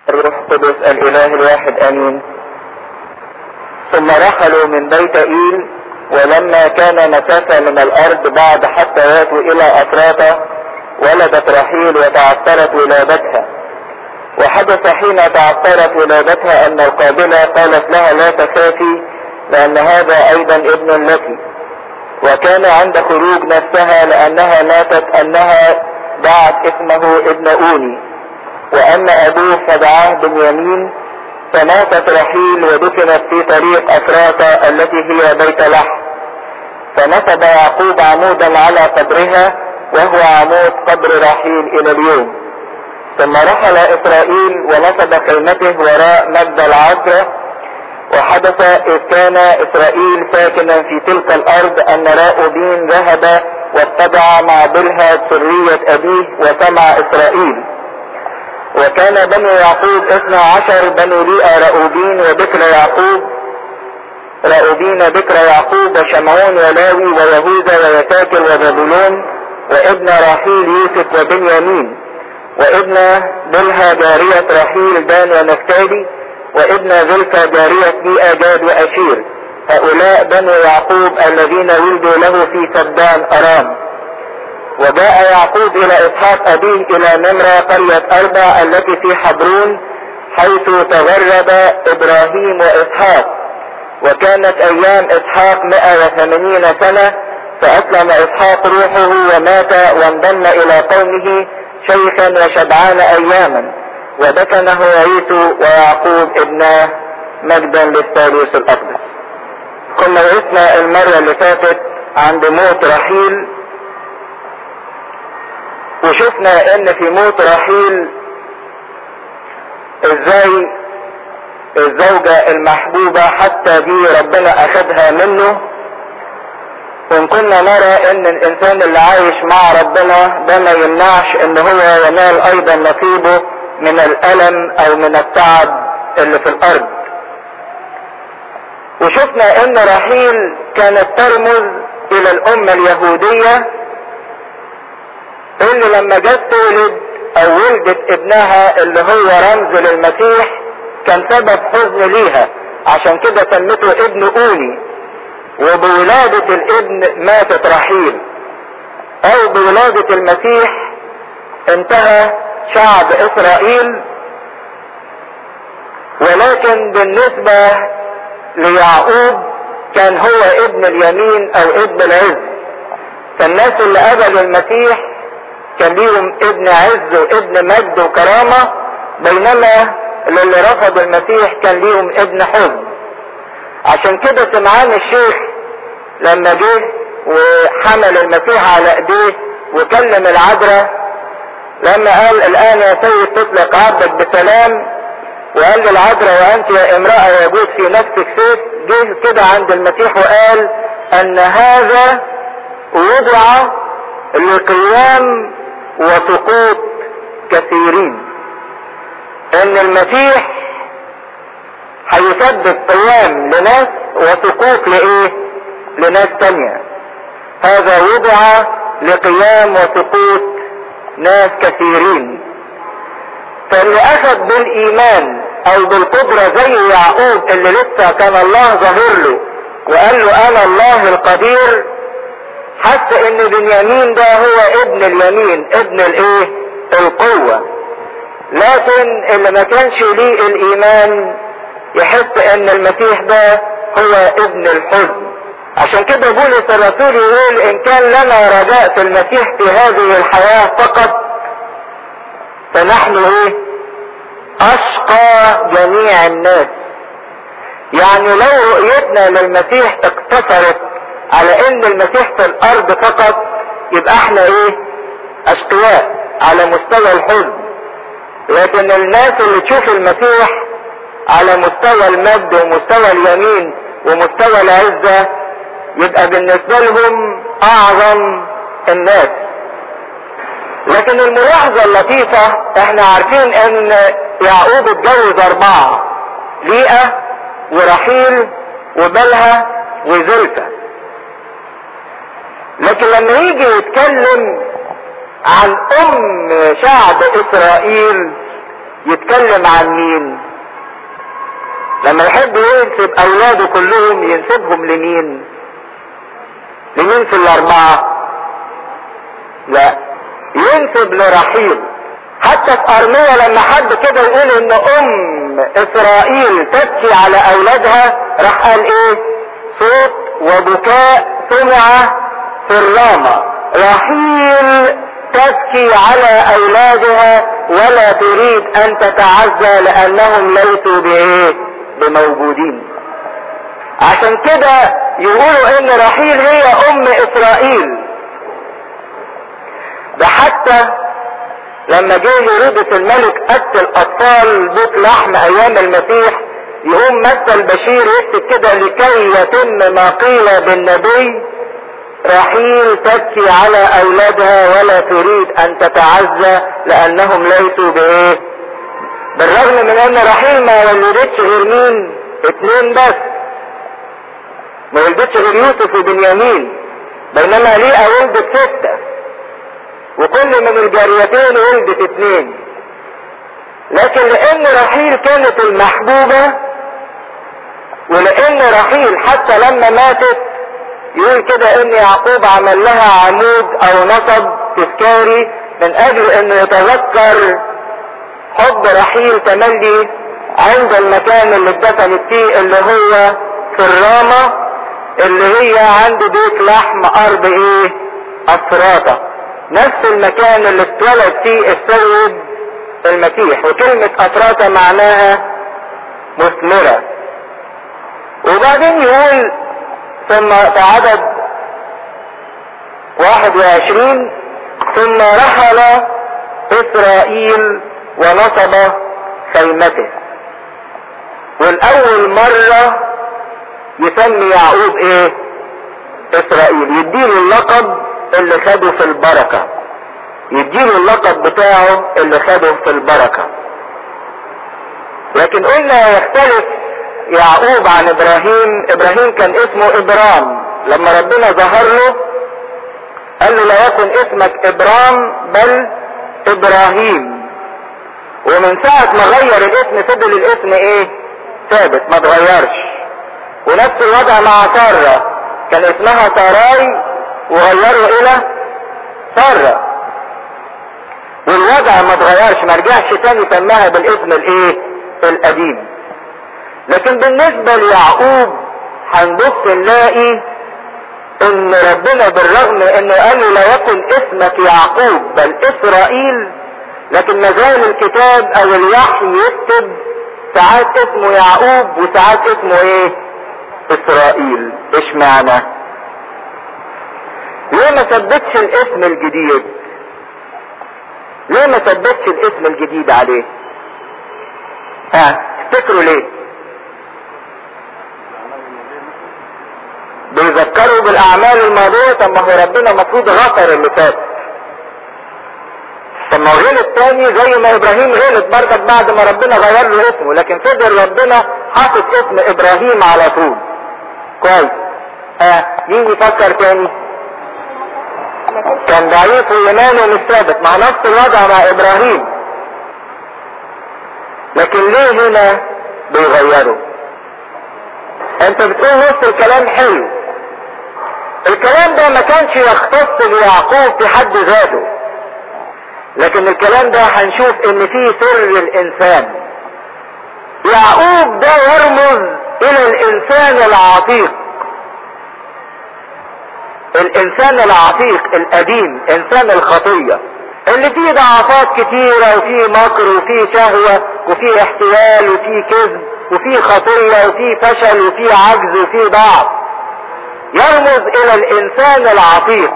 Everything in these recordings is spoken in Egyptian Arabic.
الروح القدس الاله الواحد امين ثم رحلوا من بيت ايل ولما كان مسافة من الارض بعد حتى ياتوا الى افراطة ولدت رحيل وتعثرت ولادتها وحدث حين تعثرت ولادتها ان القابلة قالت لها لا تخافي لان هذا ايضا ابن لك وكان عند خروج نفسها لانها ماتت انها دعت اسمه ابن اوني واما ابوه فدعاه بنيامين فماتت رحيل ودفنت في طريق افراطة التي هي بيت لحم فنصب يعقوب عمودا على قبرها وهو عمود قبر رحيل الى اليوم ثم رحل اسرائيل ونصب خيمته وراء مجد العذراء وحدث اذ كان اسرائيل ساكنا في تلك الارض ان راؤوبين ذهب واتبع مع بلها سرية ابيه وسمع اسرائيل وكان بنو يعقوب اثنى عشر بنو ليئة رأوبين وبكر يعقوب رأوبين بكر يعقوب وشمعون ولاوي ويهوذا ويتاكل وزبولون وابن راحيل يوسف وبنيامين وابن بلها جارية رحيل دان ونفتالي وابن زلفى جارية ليئة جاد وأشير هؤلاء بنو يعقوب الذين ولدوا له في سدان أرام وجاء يعقوب الى اسحاق ابيه الى نمرة قرية اربع التي في حبرون حيث تغرب ابراهيم واسحاق وكانت ايام اسحاق 180 سنة فاسلم اسحاق روحه ومات وانضم الى قومه شيخا وشبعان اياما ودفنه عيسو ويعقوب ابناه مجدا للثالوث الاقدس كنا وقفنا المرة اللي فاتت عند موت رحيل وشفنا ان في موت رحيل ازاي الزوجة المحبوبة حتى دي ربنا اخدها منه وان كنا نرى ان الانسان اللي عايش مع ربنا ده ما يمنعش ان هو ينال ايضا نصيبه من الالم او من التعب اللي في الارض وشفنا ان رحيل كانت ترمز الى الامة اليهودية اللي لما جت تولد او ولدت ابنها اللي هو رمز للمسيح كان سبب حزن ليها عشان كده سمته ابن اوني وبولادة الابن ماتت رحيل او بولادة المسيح انتهى شعب اسرائيل ولكن بالنسبة ليعقوب كان هو ابن اليمين او ابن العز فالناس اللي قبلوا المسيح كان ليهم ابن عز وابن مجد وكرامة بينما اللي رفض المسيح كان ليهم ابن حزن عشان كده سمعان الشيخ لما جه وحمل المسيح على ايديه وكلم العذراء لما قال الان يا سيد تطلق عبدك بسلام وقال للعذراء وانت يا امرأة يجوز في نفسك سيف جه كده عند المسيح وقال ان هذا وضع لقيام وسقوط كثيرين ان المسيح هيسبب قيام لناس وسقوط لايه لناس تانية هذا وضع لقيام وسقوط ناس كثيرين فاللي اخذ بالايمان او بالقدرة زي يعقوب اللي لسه كان الله ظاهر له وقال له انا الله القدير حتى ان بنيامين ده هو ابن اليمين ابن الايه القوة لكن اللي ما كانش ليه الايمان يحس ان المسيح ده هو ابن الحزن عشان كده بولس الرسول يقول ان كان لنا رجاء في المسيح في هذه الحياة فقط فنحن ايه اشقى جميع الناس يعني لو رؤيتنا للمسيح اقتصرت على ان المسيح في الارض فقط يبقى احنا ايه اشقياء على مستوى الحزن لكن الناس اللي تشوف المسيح على مستوى المجد ومستوى اليمين ومستوى العزة يبقى بالنسبة لهم اعظم الناس لكن الملاحظة اللطيفة احنا عارفين ان يعقوب اتجوز اربعة ليئة ورحيل وبلها وزلفة لكن لما يجي يتكلم عن ام شعب اسرائيل يتكلم عن مين لما يحب ينسب اولاده كلهم ينسبهم لمين لمين في الاربعة لا ينسب لرحيل حتى في ارميا لما حد كده يقول ان ام اسرائيل تبكي على اولادها راح قال ايه صوت وبكاء سمع في الرامة رحيل تبكي على اولادها ولا تريد ان تتعزى لانهم ليسوا بايه بموجودين عشان كده يقولوا ان رحيل هي ام اسرائيل ده حتى لما جه هيرودس الملك قتل اطفال بيت لحم ايام المسيح يقوم متى البشير يكتب كده لكي يتم ما قيل بالنبي رحيل تبكي على اولادها ولا تريد ان تتعزى لانهم ليسوا بايه بالرغم من ان رحيل ما ولدتش غير مين اتنين بس ما ولدتش غير يوسف وبنيامين بينما ليئة ولدت ستة وكل من الجاريتين ولدت اتنين لكن لان رحيل كانت المحبوبة ولان رحيل حتى لما ماتت يقول كده ان يعقوب عمل لها عمود او نصب تذكاري من اجل انه يتذكر حب رحيل تملي عند المكان اللي اتدفنت فيه اللي هو في الرامة اللي هي عند بيت لحم ارض ايه افراطة نفس المكان اللي اتولد فيه السيد المسيح وكلمة افراطة معناها مثمرة وبعدين يقول ثم في عدد واحد وعشرين ثم رحل اسرائيل ونصب خيمته والاول مرة يسمي يعقوب ايه اسرائيل يديله اللقب اللي خده في البركة يديله اللقب بتاعه اللي خده في البركة لكن قلنا يختلف يعقوب عن ابراهيم ابراهيم كان اسمه ابرام لما ربنا ظهر له قال له لا يكن اسمك ابرام بل ابراهيم ومن ساعة ما غير الاسم فضل الاسم ايه ثابت ما اتغيرش ونفس الوضع مع سارة كان اسمها ساراي وغيروا الى سارة والوضع ما اتغيرش ما رجعش تاني سماها بالاسم الايه القديم لكن بالنسبة ليعقوب هنبص نلاقي ان ربنا بالرغم انه قال له لا يكن اسمك يعقوب بل اسرائيل لكن مازال الكتاب او الوحي يكتب ساعات اسمه يعقوب وساعات اسمه ايه اسرائيل ايش معنى ليه ما ثبتش الاسم الجديد ليه ما ثبتش الاسم الجديد عليه ها تفتكروا ليه بيذكروا بالاعمال الماضية طب ما هو ربنا المفروض غفر اللي فات طب ما هو غلط تاني زي ما ابراهيم غلط برضك بعد ما ربنا غير له اسمه لكن فضل ربنا حاطط اسم ابراهيم على طول كويس ها مين يفكر تاني كان ضعيف وايمانه مش ثابت مع نفس الوضع مع ابراهيم لكن ليه هنا بيغيروا انت بتقول نص الكلام حلو الكلام ده ما كانش يختص بيعقوب في حد ذاته لكن الكلام ده هنشوف ان فيه سر الانسان يعقوب ده يرمز الى الانسان العتيق الانسان العتيق القديم انسان الخطية اللي فيه ضعفات كتيرة وفيه مكر وفيه شهوة وفيه احتيال وفيه كذب وفيه خطية وفيه فشل وفيه عجز وفيه ضعف يرمز الى الانسان العتيق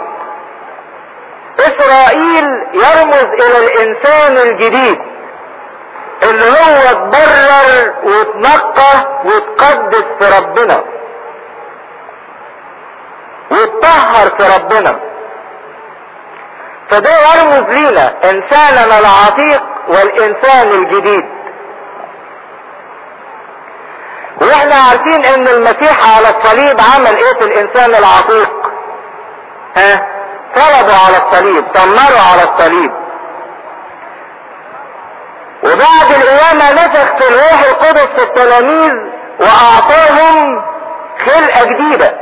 اسرائيل يرمز الى الانسان الجديد اللي هو اتبرر واتنقى واتقدس في ربنا واتطهر في ربنا فده يرمز لينا انساننا العتيق والانسان الجديد واحنا عارفين ان المسيح على الصليب عمل ايه في الانسان العتيق ها صلبوا على الصليب دمروا على الصليب وبعد القيامة نفخ في الروح القدس في التلاميذ واعطاهم خلقة جديدة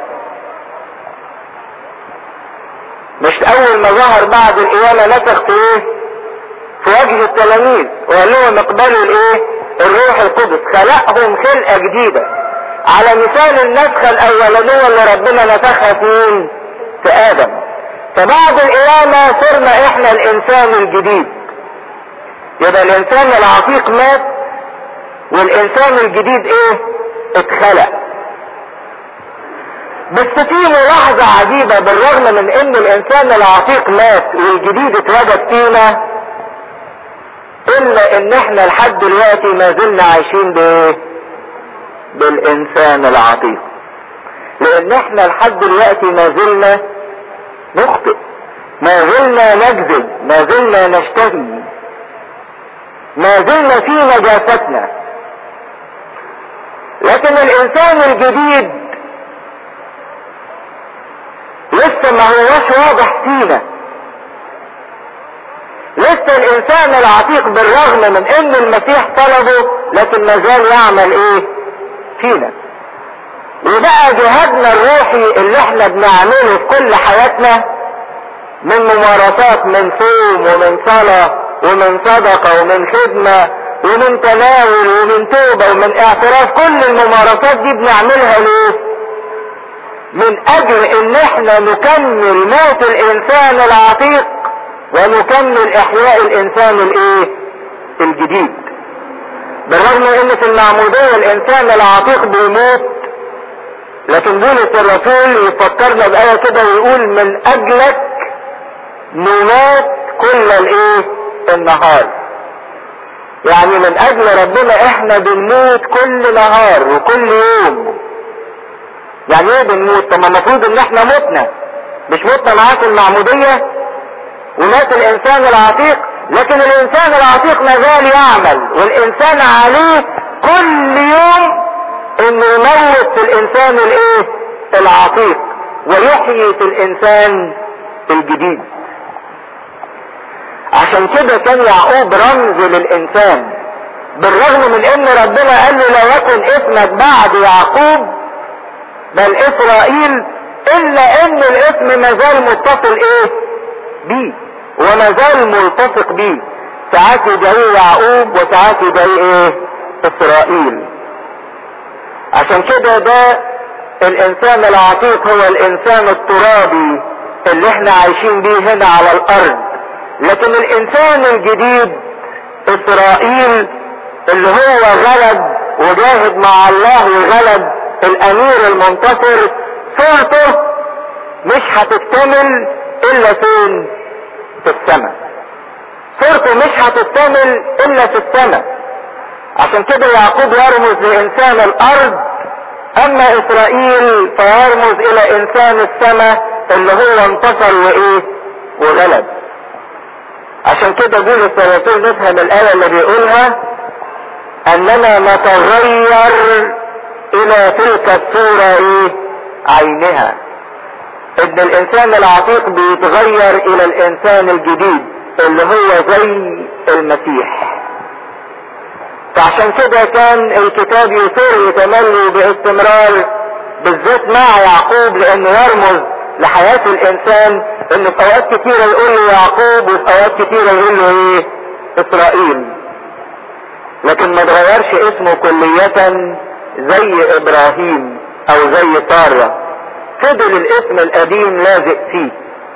مش اول ما ظهر بعد القيامة نفخ في ايه في وجه التلاميذ وقال لهم اقبلوا الايه الروح القدس خلقهم خلقة جديدة على مثال النفخة الاولانية اللي ربنا نفخها فين في ادم فبعد القيامة صرنا احنا الانسان الجديد يبقى الانسان العتيق مات والانسان الجديد ايه اتخلق بس في ملاحظة عجيبة بالرغم من ان الانسان العتيق مات والجديد اتوجد فينا الا ان احنا لحد دلوقتي ما زلنا عايشين بايه بالانسان العتيق لان احنا لحد دلوقتي ما زلنا نخطئ ما زلنا نكذب ما زلنا نشتهي ما زلنا في نجاستنا لكن الانسان الجديد لسه ما هوش واضح فينا لسه الانسان العتيق بالرغم من ان المسيح طلبه لكن ما زال يعمل ايه فينا وبقى جهادنا الروحي اللي احنا بنعمله في كل حياتنا من ممارسات من صوم ومن صلاة ومن صدقة ومن خدمة ومن تناول ومن توبة ومن اعتراف كل الممارسات دي بنعملها ليه من اجل ان احنا نكمل موت الانسان العتيق ونكمل احياء الانسان الايه الجديد بالرغم ان في المعمودية الانسان العتيق بيموت لكن بولس الرسول يفكرنا بآية كده ويقول من اجلك نمات كل الايه النهار يعني من اجل ربنا احنا بنموت كل نهار وكل يوم يعني ايه بنموت طب ما المفروض ان احنا متنا مش متنا معاه في المعمودية ومات الانسان العتيق لكن الانسان العتيق ما زال يعمل والانسان عليه كل يوم انه يموت في الانسان الايه العتيق ويحيي في الانسان الجديد عشان كده كان يعقوب رمز للانسان بالرغم من ان ربنا قال له لا يكن اسمك بعد يعقوب بل اسرائيل الا ان الاسم ما زال متصل ايه بيه وما زال ملتصق بيه ساعات يدعيه يعقوب وساعات يدعيه ايه اسرائيل عشان كده ده الانسان العتيق هو الانسان الترابي اللي احنا عايشين بيه هنا على الارض لكن الانسان الجديد اسرائيل اللي هو غلب وجاهد مع الله وغلب الامير المنتصر صورته مش هتكتمل الا فين في السماء صورته مش هتكتمل الا في السماء عشان كده يعقوب يرمز لانسان الارض اما اسرائيل فيرمز الى انسان السماء اللي هو انتصر وايه وغلب عشان كده بولس الرسول نفهم الايه اللي بيقولها اننا نتغير الى تلك الصورة ايه عينها ان الانسان العتيق بيتغير الى الانسان الجديد اللي هو زي المسيح فعشان كده كان الكتاب يصر يتملي باستمرار بالذات مع يعقوب لانه يرمز لحياة الانسان انه في اوقات كتيرة يقول له يعقوب وفي اوقات كتيرة يقول له ايه اسرائيل لكن ما تغيرش اسمه كلية زي ابراهيم او زي سارة فضل الاسم القديم لازق فيه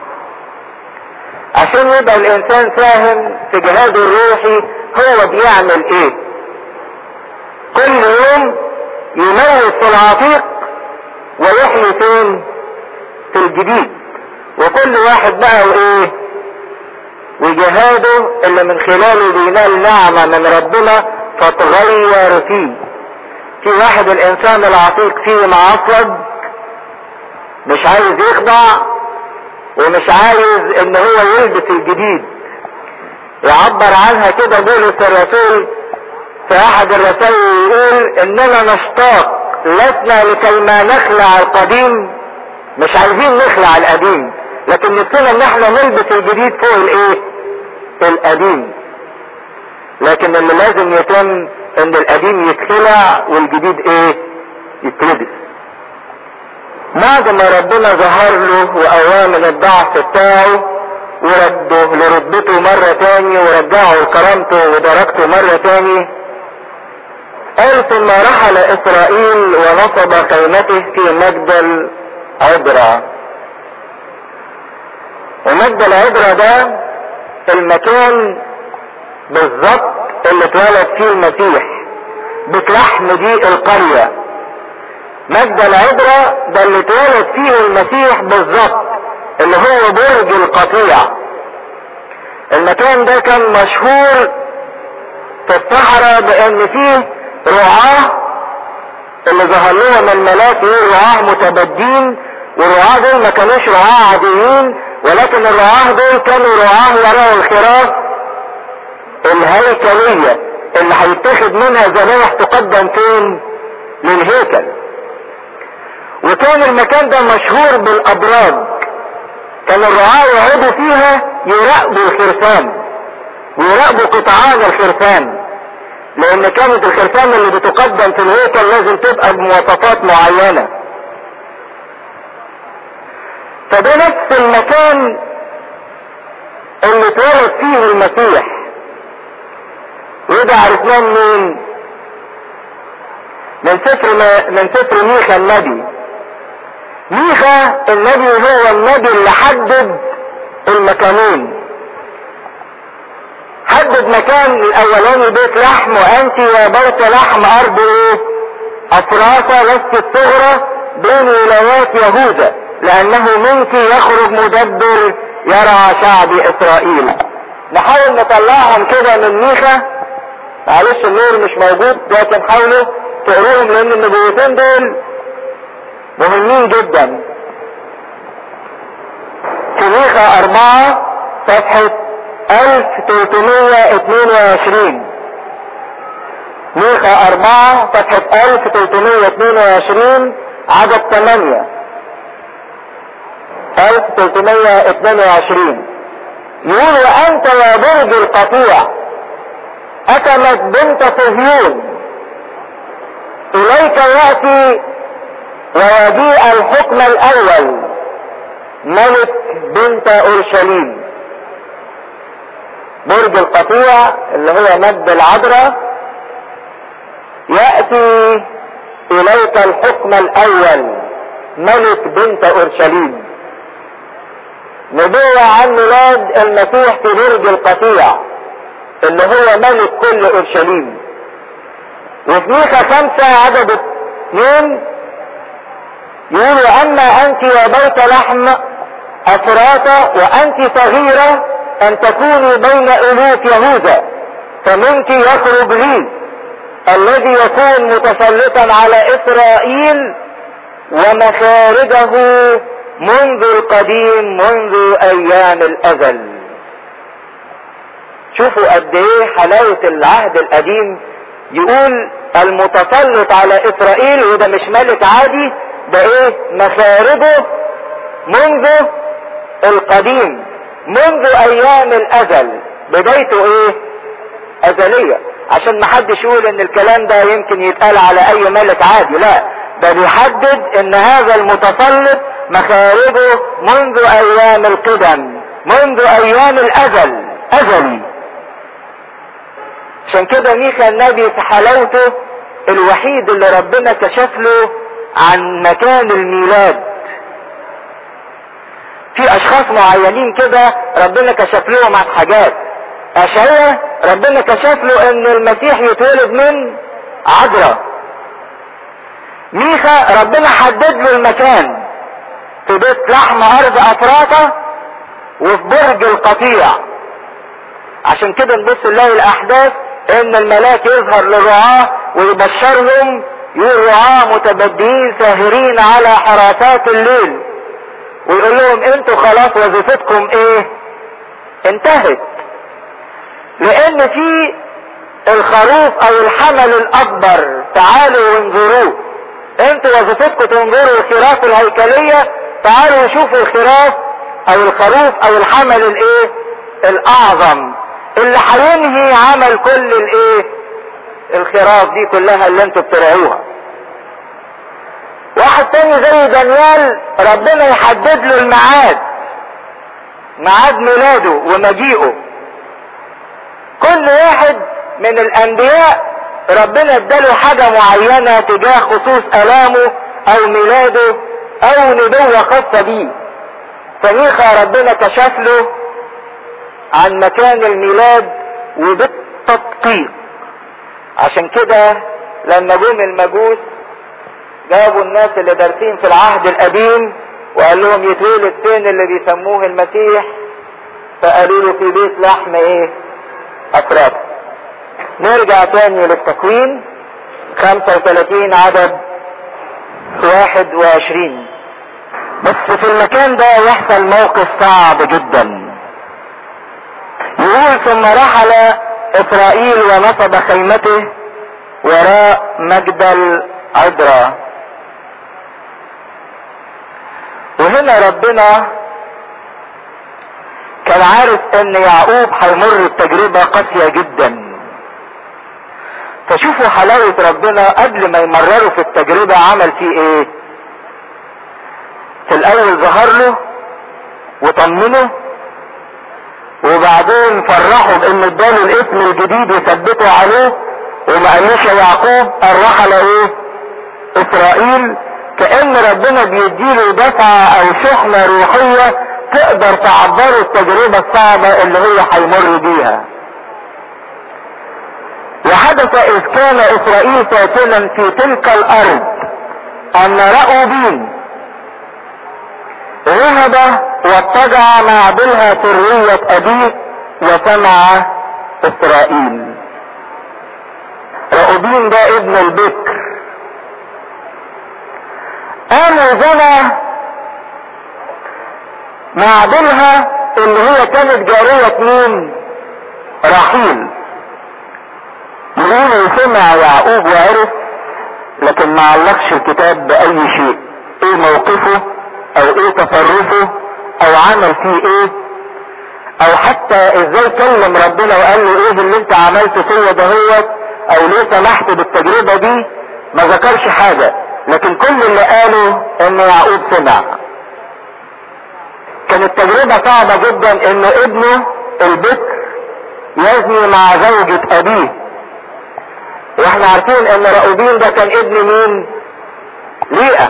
عشان يبقى الانسان فاهم في جهاده الروحي هو بيعمل ايه كل يوم يميز في العتيق ويحيي فين في الجديد وكل واحد بقى وايه وجهاده اللي من خلاله بينال نعمة من ربنا فتغير فيه في واحد الانسان العتيق فيه معصب مش عايز يخضع ومش عايز ان هو يلبس الجديد يعبر عنها كده بولس الرسول في احد الرسائل يقول اننا نشتاق لسنا لكي ما نخلع القديم مش عايزين نخلع القديم لكن نفسنا ان احنا نلبس الجديد فوق الايه القديم لكن اللي لازم يتم ان القديم يتخلع والجديد ايه يتلبس بعد ما ربنا ظهر له وقواه من الضعف بتاعه ورده لرتبته مرة تاني ورجعه لكرامته ودرجته مرة تاني قال ثم رحل اسرائيل ونصب خيمته في مجدل عبرة ومجدل عبرة ده المكان بالظبط اللي اتولد فيه المسيح بتلحم دي القرية مجد العبرة ده اللي اتولد فيه المسيح بالظبط اللي هو برج القطيع المكان ده كان مشهور في الصحراء بان فيه رعاة اللي ظهر لهم الملاك ايه رعاة متبدين والرعاة دول ما كانوش رعاة عاديين ولكن الرعاة دول كانوا رعاة وراء الخراف الهيكلية اللي هيتاخد منها ذبائح تقدم فين للهيكل وكان المكان ده مشهور بالابراج كان الرعاة يقعدوا فيها يراقبوا الخرفان ويراقبوا قطعان الخرفان لان كانت الخرفان اللي بتقدم في الهيكل لازم تبقى بمواصفات معينة فده نفس المكان اللي اتولد فيه المسيح وده عرفناه منين من سفر من سفر ميخا النبي ميخا النبي هو النبي اللي حدد المكانين حدد مكان الاولاني بيت لحم وانت يا بيت لحم ارض ايه افراسة لست الصغرى بين ولايات يهوذا لانه منك يخرج مدبر يرعى شعب اسرائيل نحاول نطلعهم كده من ميخا معلش النور مش موجود لكن حاولوا تقروهم لان النبوتين دول مهمين جدا في ميخا اربعة صفحة 1322 ميخا اربعة صفحة 1322 عدد 8 1322 يقول وانت يا برج القطيع أتمت بنت صهيون إليك يأتي ويجيء الحكم الأول ملك بنت أورشليم برج القطيع اللي هو مد العذراء يأتي إليك الحكم الأول ملك بنت أورشليم نبوة عن ميلاد المسيح في برج القطيع اللي هو ملك كل اورشليم وفي ميخا خمسة عدد اثنين يقول اما انت يا بيت لحم افراط وانت صغيرة ان تكوني بين الوف يهوذا فمنك يخرج لي الذي يكون متسلطا على اسرائيل ومخارجه منذ القديم منذ ايام الازل شوفوا قد ايه حلاوة العهد القديم يقول المتسلط على اسرائيل وده مش ملك عادي ده ايه مخارجه منذ القديم منذ ايام الازل بدايته ايه ازلية عشان محدش يقول ان الكلام ده يمكن يتقال على اي ملك عادي لا ده بيحدد ان هذا المتسلط مخارجه منذ ايام القدم منذ ايام الازل ازلي عشان كده ميخا النبي في حلاوته الوحيد اللي ربنا كشف له عن مكان الميلاد في اشخاص معينين كده ربنا كشف لهم عن حاجات اشعيا ربنا كشف له ان المسيح يتولد من عذراء ميخا ربنا حدد له المكان في بيت لحم ارض افراطة وفي برج القطيع عشان كده نبص نلاقي الاحداث ان الملاك يظهر للرعاة ويبشرهم يقول رعاة متبدين ساهرين على حراسات الليل ويقول لهم انتوا خلاص وظيفتكم ايه انتهت لان في الخروف او الحمل الاكبر تعالوا وانظروه انتوا وظيفتكم تنظروا الخراف الهيكلية تعالوا وشوفوا الخراف او الخروف او الحمل الايه الاعظم اللي هينهي عمل كل الايه الخراف دي كلها اللي انتوا بترعوها واحد تاني زي دانيال ربنا يحدد له الميعاد ميعاد ميلاده ومجيئه كل واحد من الانبياء ربنا اداله حاجة معينة تجاه خصوص الامه او ميلاده او نبوة خاصة بيه فميخا ربنا كشف له عن مكان الميلاد وبالتدقيق عشان كده لما جم المجوس جابوا الناس اللي دارسين في العهد القديم وقال لهم يتولد فين اللي بيسموه المسيح فقالوا له في بيت لحم ايه افراد نرجع تاني للتكوين 35 عدد 21 بس في المكان ده يحصل موقف صعب جدا يقول ثم رحل اسرائيل ونصب خيمته وراء مجدل عذرا وهنا ربنا كان عارف ان يعقوب هيمر بتجربة قاسية جدا فشوفوا حلاوة ربنا قبل ما يمرروا في التجربة عمل فيه ايه في الاول ظهر له وطمنه وبعدين فرحوا بان اداله الاسم الجديد وثبتوا عليه وما قالوش يا يعقوب الرحل ايه اسرائيل كأن ربنا بيديله دفعة او شحنة روحية تقدر تعبره التجربة الصعبة اللي هو هيمر بيها وحدث اذ كان اسرائيل ساكنا في تلك الارض ان رأوا بين ذهب واتجع مع بلها سرية ابيه وسمع اسرائيل رأوبين ده ابن البكر قام زنى مع بلها اللي هي كانت جارية مين رحيل يقول سمع يعقوب وعرف لكن ما علقش الكتاب بأي شيء ايه موقفه او ايه تصرفه او عمل فيه ايه او حتى ازاي كلم ربنا وقال له ايه اللي انت عملته فيا دهوت او ليه سمحت بالتجربة دي ما ذكرش حاجة لكن كل اللي قاله ان يعقوب سمع كانت تجربة صعبة جدا ان ابنه البكر يزني مع زوجة ابيه واحنا عارفين ان رأوبين ده كان ابن مين ليئة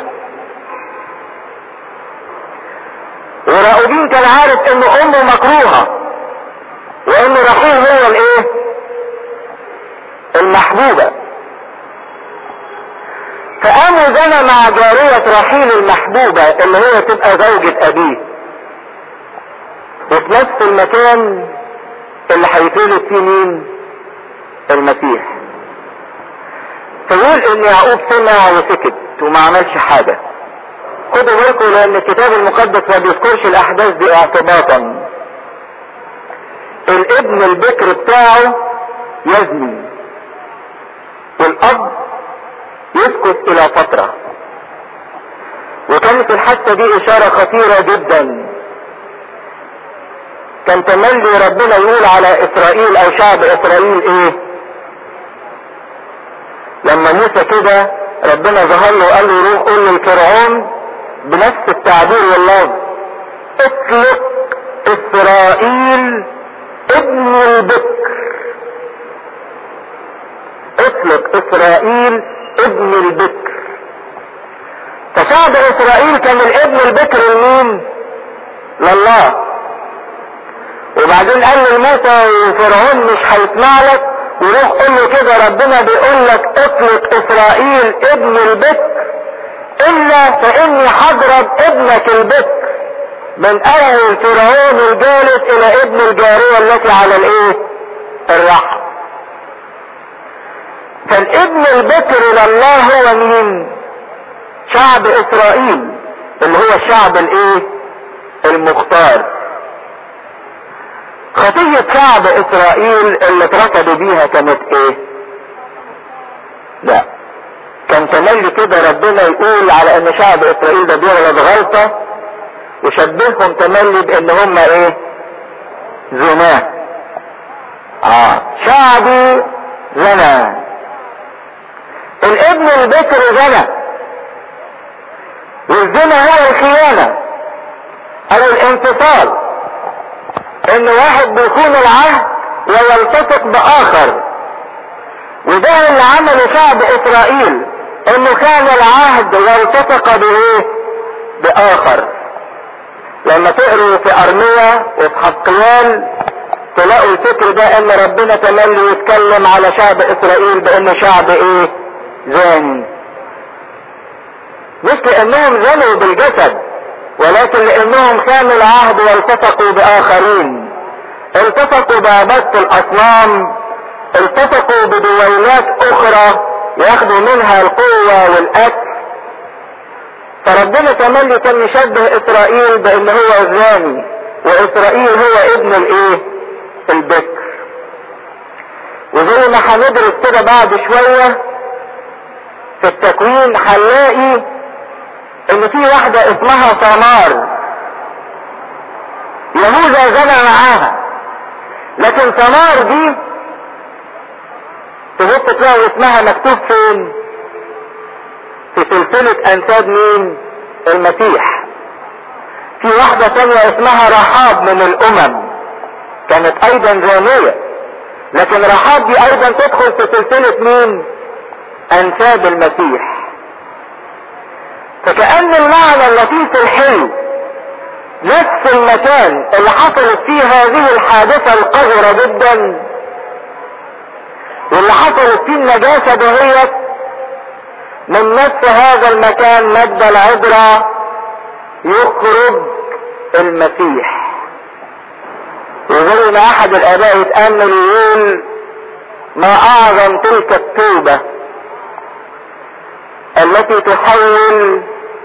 ورأوبين كان عارف ان امه مكروهة وان رحيل هو الايه المحبوبة فقاموا زنى مع جارية رحيل المحبوبة اللي هي تبقى زوجة ابيه وفي نفس المكان اللي هيتولد فيه مين المسيح فيقول ان يعقوب سمع وسكت وما عملش حاجة خدوا بالكم لان الكتاب المقدس ما بيذكرش الاحداث دي اعتباطا الابن البكر بتاعه يزني والاب يسكت الى فترة وكانت الحادثة دي اشارة خطيرة جدا كان تملي ربنا يقول على اسرائيل او شعب اسرائيل ايه لما موسى كده ربنا ظهر له وقال له روح قول للفرعون بنفس التعبير واللفظ اطلق اسرائيل ابن البكر اطلق اسرائيل ابن البكر فشعب اسرائيل كان الابن البكر لمين لله وبعدين قال لموسى وفرعون مش هيسمع لك وروح قول له كده ربنا بيقول لك اطلق اسرائيل ابن البكر الا فاني هضرب ابنك البكر من اهل فرعون الجالس الى ابن الجارية التي على الايه الرحم فالابن البكر لله هو مين شعب اسرائيل اللي هو الشعب الايه المختار خطية شعب اسرائيل اللي اتركبوا بيها كانت ايه لا كان تملي كده ربنا يقول على ان شعب اسرائيل ده بيغلط غلطة وشبههم تملي بان هم ايه زناه اه شعبي زنى الابن البكر زنى والزنا هو الخيانة او الانفصال ان واحد بيكون العهد ويلتصق باخر وده اللي عمله شعب اسرائيل انه كان العهد والتصق بايه باخر لما تقروا في ارميا وفي حقيال تلاقوا الفكر ده ان ربنا تملي يتكلم على شعب اسرائيل بانه شعب ايه زاني مش لانهم زنوا بالجسد ولكن لانهم خانوا العهد والتصقوا باخرين التصقوا بعبادة الاصنام التصقوا بدويلات اخرى ياخدوا منها القوة والاكل فربنا تملي كان يشبه اسرائيل بان هو الزاني واسرائيل هو ابن الايه البكر وزي ما هندرس كده بعد شوية في التكوين هنلاقي ان في واحدة اسمها ثمار يهوذا زنى معاها لكن ثمار دي تبص تلاقي اسمها مكتوب فين في سلسلة انساب مين المسيح في واحدة تانية اسمها رحاب من الامم كانت ايضا زانية لكن رحاب دي ايضا تدخل في سلسلة مين انساب المسيح فكأن المعنى اللطيف الحلو نفس المكان اللي حصلت فيه هذه الحادثة القذرة جدا واللي حصلت فيه النجاسة دهيت من نفس هذا المكان مد العبرة يخرج المسيح وزي ما احد الاباء يتأمل يقول ما اعظم تلك التوبة التي تحول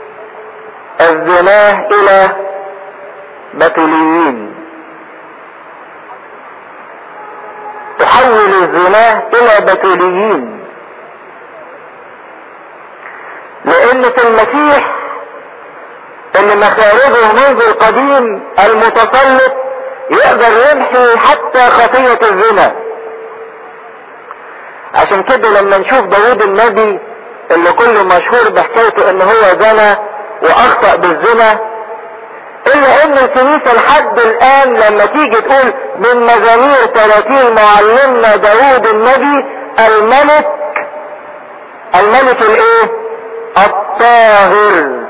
الزناه الى بتوليين تحول الزناه الى بتوليين لان في المسيح اللي مخارجه منذ القديم المتسلط يقدر يمحي حتى خطية الزنا عشان كده لما نشوف داود النبي اللي كله مشهور بحكايته ان هو زنى واخطأ بالزنا الا ان الكنيسة لحد الان لما تيجي تقول من مزامير 30 معلمنا داود النبي الملك الملك الايه الطاهر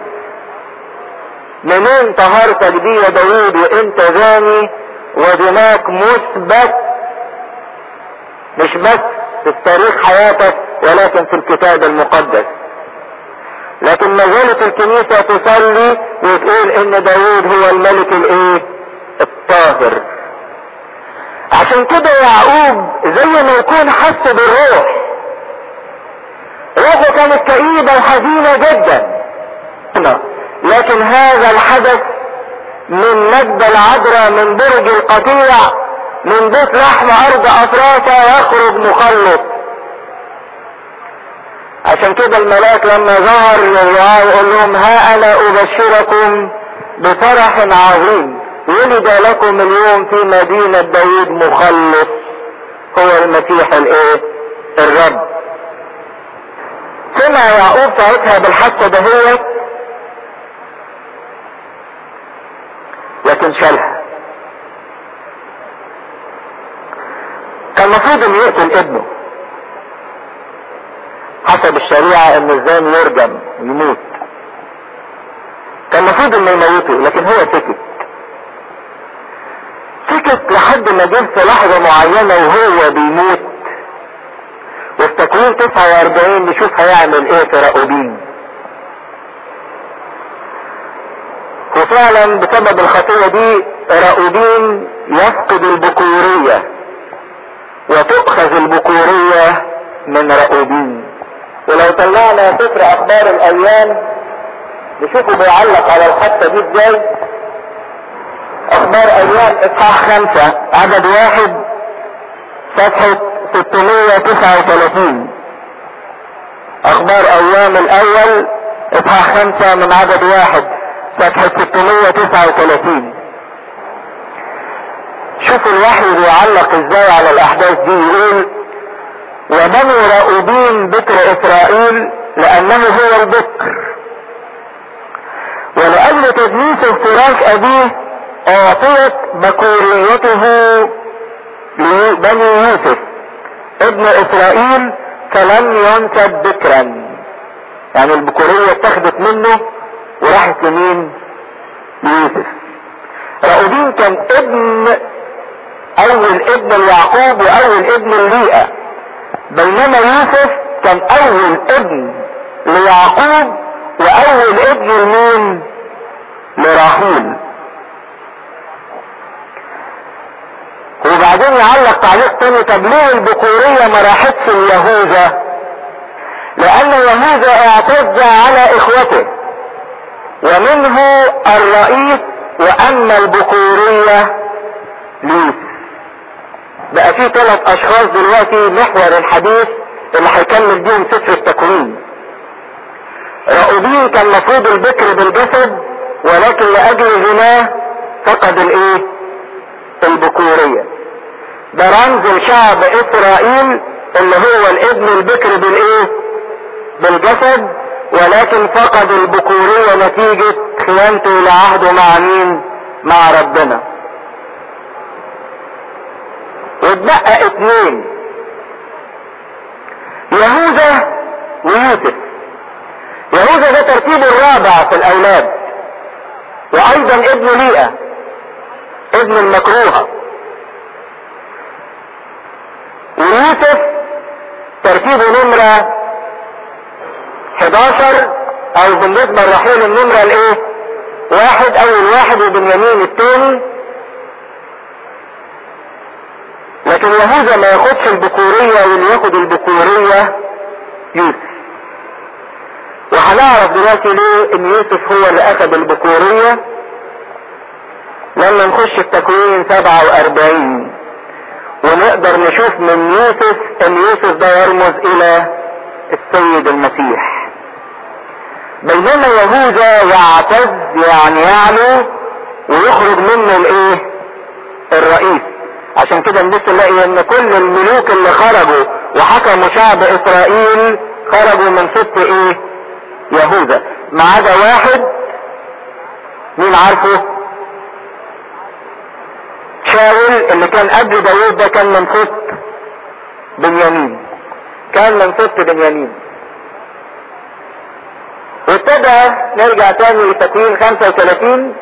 منين طهارتك دي يا داود وانت زاني ودماغك مثبت مش بس في تاريخ حياتك ولكن في الكتاب المقدس لكن ما زالت الكنيسة تصلي وتقول ان داود هو الملك الايه الطاهر عشان كده يعقوب زي ما يكون حس بالروح روحه كانت كئيبة وحزينة جدا لكن هذا الحدث من مجد العذراء من برج القطيع من بيت لحم ارض افراسة يخرج مخلص عشان كده الملاك لما ظهر للرعاة يقول لهم ها انا ابشركم بفرح عظيم ولد لكم اليوم في مدينة داود مخلص هو المسيح الايه الرب سمع يعقوب ساعتها بالحادثة دهيت لكن شالها كان المفروض انه يقتل ابنه حسب الشريعة ان الزاني يرجم يموت كان المفروض انه يموته لكن هو سكت سكت لحد ما جه في لحظة معينة وهو بيموت وفي تكوين 49 نشوف هيعمل ايه في راؤوبين وفعلا بسبب الخطية دي راؤوبين يفقد البكورية وتؤخذ البكورية من راؤوبين ولو طلعنا سفر اخبار الايام نشوفه بيعلق على الخطة دي ازاي اخبار ايام اصحاح خمسة عدد واحد صفحة 639 اخبار ايام الاول اصحاح خمسة من عدد واحد صفحة 639 شوفوا الوحي بيعلق ازاي على الاحداث دي يقول وبنو رأوبين بكر اسرائيل لانه هو البكر ولأجل تدنيس افتراك ابيه اعطيت بكوريته لبني يوسف ابن اسرائيل فلم ينسب بكرا يعني البكورية اتخذت منه وراحت لمين ليوسف رأوبين كان ابن اول ابن ليعقوب واول ابن لليئة بينما يوسف كان اول ابن ليعقوب واول ابن لمين لراحيل وبعدين يعلق تعليق تاني طب ليه البكورية ما راحتش ليهوذا لان يهوذا اعتز على اخوته ومنه الرئيس واما البكورية ليوسف بقى في ثلاث اشخاص دلوقتي محور الحديث اللي هيكمل بيهم سفر التكوين رأوبين كان مفروض البكر بالجسد ولكن لاجل زناه فقد الايه البكورية ده رمز لشعب اسرائيل اللي هو الابن البكر بالايه بالجسد ولكن فقد البكورية نتيجة خيانته لعهده مع مين مع ربنا واتبقى اثنين يهوذا ويوسف يهوذا ده ترتيبه الرابع في الاولاد وايضا ابن ليئة ابن المكروهة ويوسف ترتيبه نمرة 11 او بالنسبة لرحيل النمرة الايه واحد اول واحد وبنيامين الثاني لكن يهوذا ما ياخدش البكورية واللي ياخد البكورية يوسف وهنعرف دلوقتي ليه ان يوسف هو اللي اخذ البكورية لما نخش في تكوين 47 ونقدر نشوف من يوسف ان يوسف ده يرمز الى السيد المسيح بينما يهوذا يعتز يعني يعلو ويخرج منه الايه الرئيس عشان كده نبص نلاقي ان كل الملوك اللي خرجوا وحكموا شعب اسرائيل خرجوا من ست ايه يهوذا ما عدا واحد مين عارفه شاول اللي كان قبل داوود ده كان من ست بنيامين كان من ست بنيامين وابتدى نرجع تاني لتكوين 35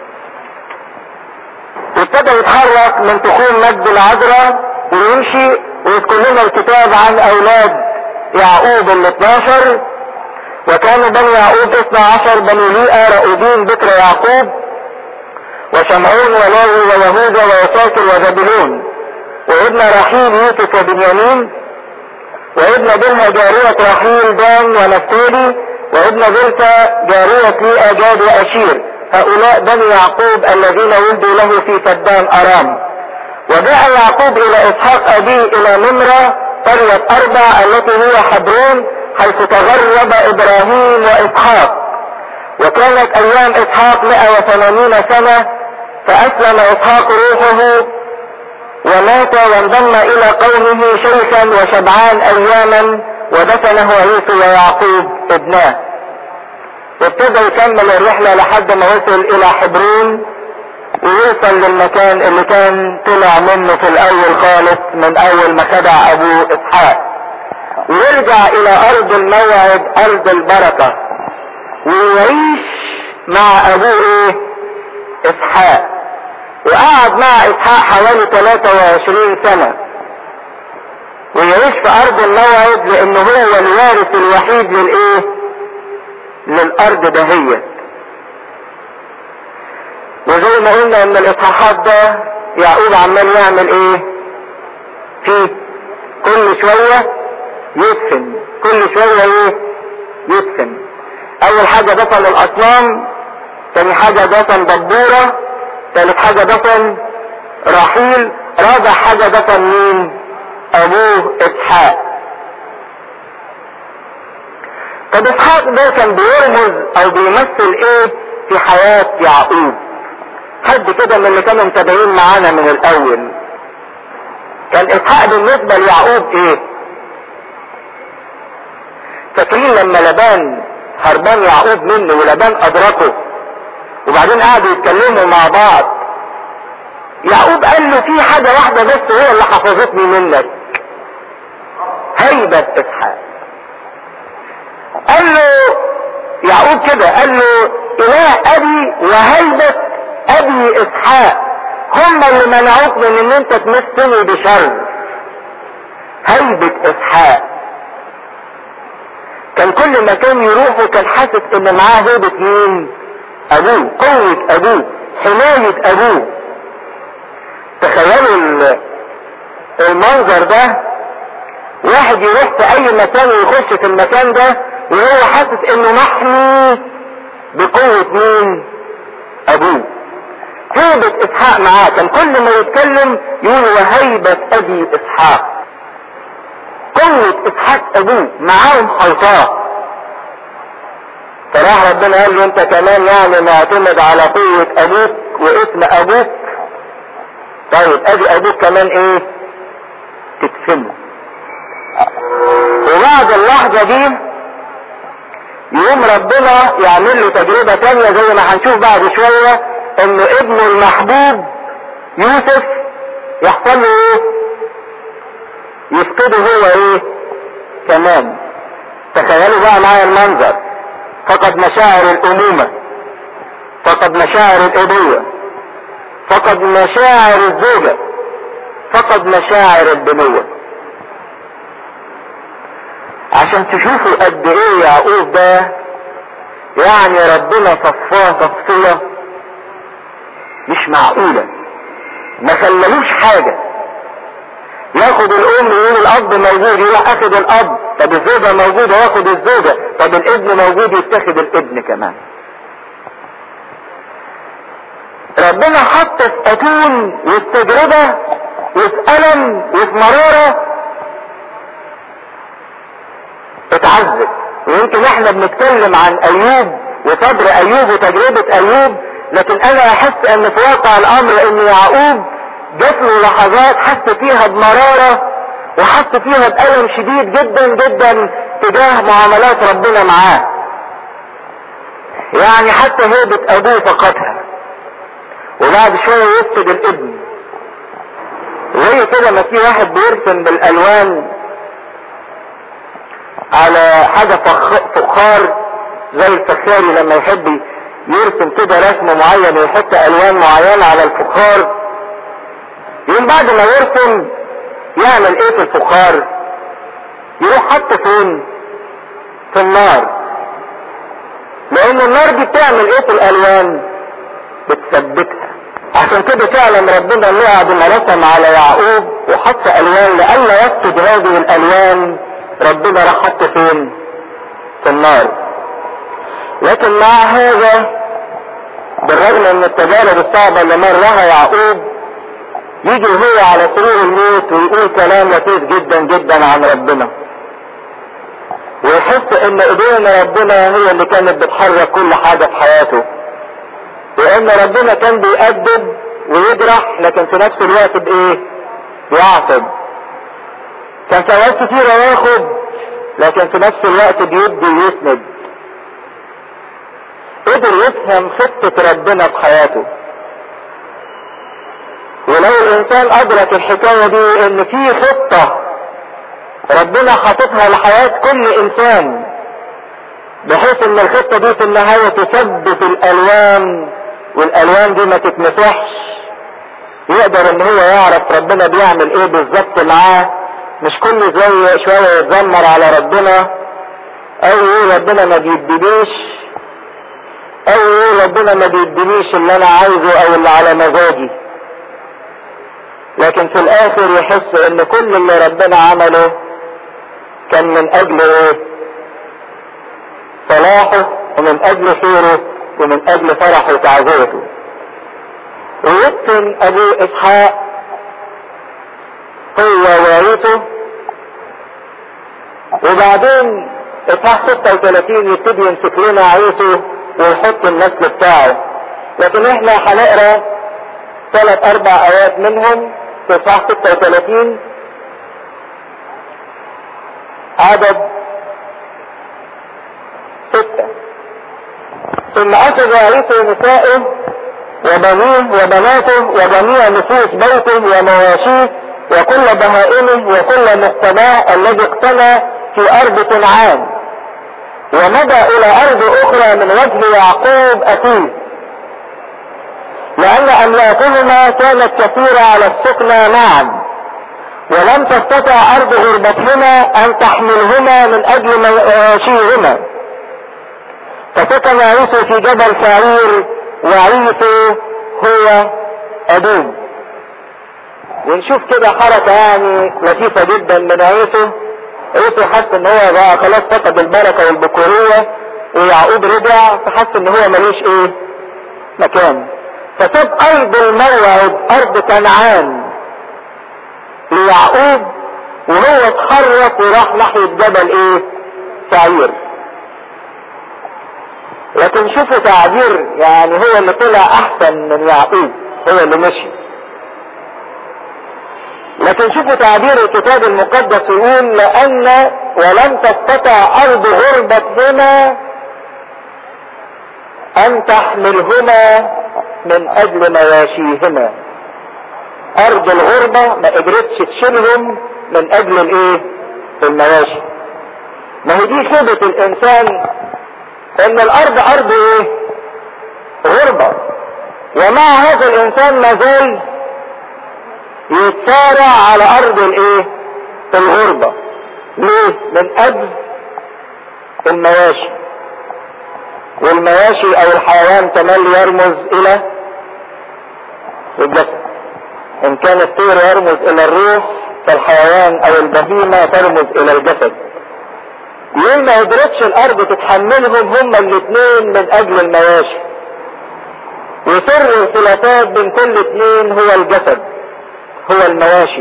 وابتدى يتحرك من تخوم مجد العذراء ويمشي ويذكر لنا الكتاب عن اولاد يعقوب ال 12 وكانوا بني يعقوب 12 بني ليئة رؤوبين بكر يعقوب وشمعون ولاوي ويهوذا ويساكر وزبلون وابن رحيل يوسف وبنيامين وابن بلها جارية رحيل دان ونفتالي وابن بلتا جارية ليئة جاد واشير هؤلاء بني يعقوب الذين ولدوا له في فدان ارام وجاء يعقوب الى اسحاق ابيه الى نمرة قرية اربع التي هي حبرون حيث تغرب ابراهيم واسحاق وكانت ايام اسحاق 180 سنة فاسلم اسحاق روحه ومات وانضم الى قومه شيخا وشبعان اياما ودفنه عيسو ويعقوب ابناه وابتدى يكمل الرحلة لحد ما وصل الى حبرون ويوصل للمكان اللي كان طلع منه في الاول خالص من اول ما خدع ابوه اسحاق ويرجع الى ارض الموعد ارض البركة ويعيش مع ابوه ايه اسحاق وقعد مع اسحاق حوالي 23 سنة ويعيش في ارض الموعد لانه هو الوارث الوحيد للايه للارض دهيت وزي ما قلنا ان الاصحاحات ده يعقوب عمال يعمل ايه فيه كل شوية يدفن كل شوية ايه يدفن اول حاجة دفن الاصنام تاني حاجة دفن دبورة تالت حاجة دفن رحيل رابع حاجة دفن مين ابوه اسحاق طب اسحاق ده كان بيرمز او بيمثل ايه في حياة يعقوب حد كده من اللي كانوا متابعين معانا من الاول كان اسحاق بالنسبة ليعقوب ايه فاكرين لما لبان هربان يعقوب منه ولبان ادركه وبعدين قعدوا يتكلموا مع بعض يعقوب قال له في حاجة واحدة بس هي اللي حفظتني منك هيبة اسحاق قال له يعقوب كده قال له اله ابي وهيبة ابي اسحاق هم اللي منعوك من ان انت تمسني بشر هيبة اسحاق كان كل مكان يروحه كان حاسس ان معاه هيبة مين ابوه قوة ابوه حماية ابوه تخيلوا المنظر ده واحد يروح في اي مكان ويخش في المكان ده وهو حاسس انه محمي بقوة مين ابوه هيبة اسحاق معاه كان كل ما يتكلم يقول وهيبة ابي اسحاق قوة اسحاق ابوه معاهم حيطاه فراح ربنا قال له انت كمان يعني معتمد على قوة ابوك واسم ابوك طيب ادي ابوك كمان ايه تدفنه وبعد اللحظة دي يقوم ربنا يعمل له تجربة تانية زي ما هنشوف بعد شوية ان ابنه المحبوب يوسف يحصل له ايه يفقده هو ايه كمان تخيلوا بقى معايا المنظر فقد مشاعر الامومة فقد مشاعر الابوة فقد مشاعر الزوجة فقد مشاعر البنوة عشان تشوفوا قد ايه يعقوب ده يعني ربنا صفاه تصفية مش معقولة ما خللوش حاجة ياخد الام يقول الاب موجود يروح اخد الاب طب الزوجة موجودة ياخد الزوجة طب الابن موجود يتخذ الابن كمان ربنا حط في اتون وفي تجربة وفي الم وفي مرارة اتعذب ويمكن احنا بنتكلم عن ايوب وصبر ايوب وتجربة ايوب لكن انا احس ان في واقع الامر ان يعقوب جات له لحظات حس فيها بمرارة وحس فيها بألم شديد جدا جدا تجاه معاملات ربنا معاه يعني حتى هيبة ابوه فقدها وبعد شوية يفقد الابن زي كده ما في واحد بيرسم بالالوان على حاجة فخار زي الفخاري لما يحب يرسم كده رسم معين ويحط الوان معينة على الفخار يقوم بعد ما يرسم يعمل ايه في الفخار يروح حطه فين في النار لان النار دي بتعمل ايه في الالوان بتثبتها عشان كده فعلا ربنا لعب ما رسم على يعقوب وحط الوان لئلا يفقد هذه الالوان ربنا راح حطه فين في النار لكن مع هذا بالرغم من التجارب الصعبة اللي مرها يعقوب يجي هو على سرور الموت ويقول كلام لطيف جدا جدا عن ربنا ويحس ان ايدين ربنا هي اللي كانت بتحرك كل حاجة في حياته وان ربنا كان بيأدب ويجرح لكن في نفس الوقت بايه بيعصب كان في اوقات كتيرة ياخد لكن في نفس الوقت بيدي ويسند قدر يفهم خطة ربنا في حياته ولو الانسان ادرك الحكاية دي ان في خطة ربنا حاططها لحياة كل انسان بحيث ان الخطة دي في النهاية تثبت الالوان والالوان دي ما تتمسحش يقدر ان هو يعرف ربنا بيعمل ايه بالظبط معاه مش كل زي شوية يتذمر على ربنا او يقول ربنا ما بيدينيش او يقول ربنا ما بيدينيش اللي انا عايزه او اللي على مزاجي لكن في الاخر يحس ان كل اللي ربنا عمله كان من اجل ايه صلاحه ومن اجل خيره ومن اجل فرحه وتعزيته ويدفن ابو اسحاق هو وارثه وبعدين اصحاح 36 يبتدي يمسك لنا عيسو ويحط النسل بتاعه لكن احنا هنقرا ثلاث اربع ايات منهم في اصحاح 36 عدد ستة ثم اخذ عيسى نسائه وبنيه وبناته وجميع نفوس بيته ومواشيه وكل بهائمه وكل مقتناه الذي اقتنى في ارض كنعان ومضى الى ارض اخرى من وجه يعقوب اخيه لان املاكهما كانت كثيرة على السكنى معا ولم تستطع ارض غربتهما ان تحملهما من اجل مواشيهما فسكن عيسو في جبل سعير وعيسو هو ابوه ونشوف كده حركة يعني لطيفة جدا من عيسو عيسو حس ان هو بقى خلاص فقد البركة والبكورية ويعقوب رجع فحس ان هو ملوش ايه مكان فساب ارض الموعد ارض كنعان ليعقوب وهو اتحرك وراح ناحية جبل ايه سعير لكن شوفوا تعبير يعني هو اللي طلع احسن من يعقوب هو اللي مشي لكن شوفوا تعبير الكتاب المقدس يقول لان ولم تستطع ارض غربتهما ان تحملهما من اجل مواشيهما ارض الغربة ما قدرتش تشيلهم من اجل الايه المواشي ما هي دي خيبة الانسان ان الارض ارض ايه غربة ومع هذا الانسان ما زال يتصارع على ارض الايه الغربة ليه من اجل المواشي والمواشي او الحيوان تملي يرمز الى الجسد ان كان الطير يرمز الى الروح فالحيوان او البهيمة ترمز الى الجسد يوم ما قدرتش الارض تتحملهم هما الاثنين من اجل المواشي وسر الخلافات بين كل اثنين هو الجسد هو المواشي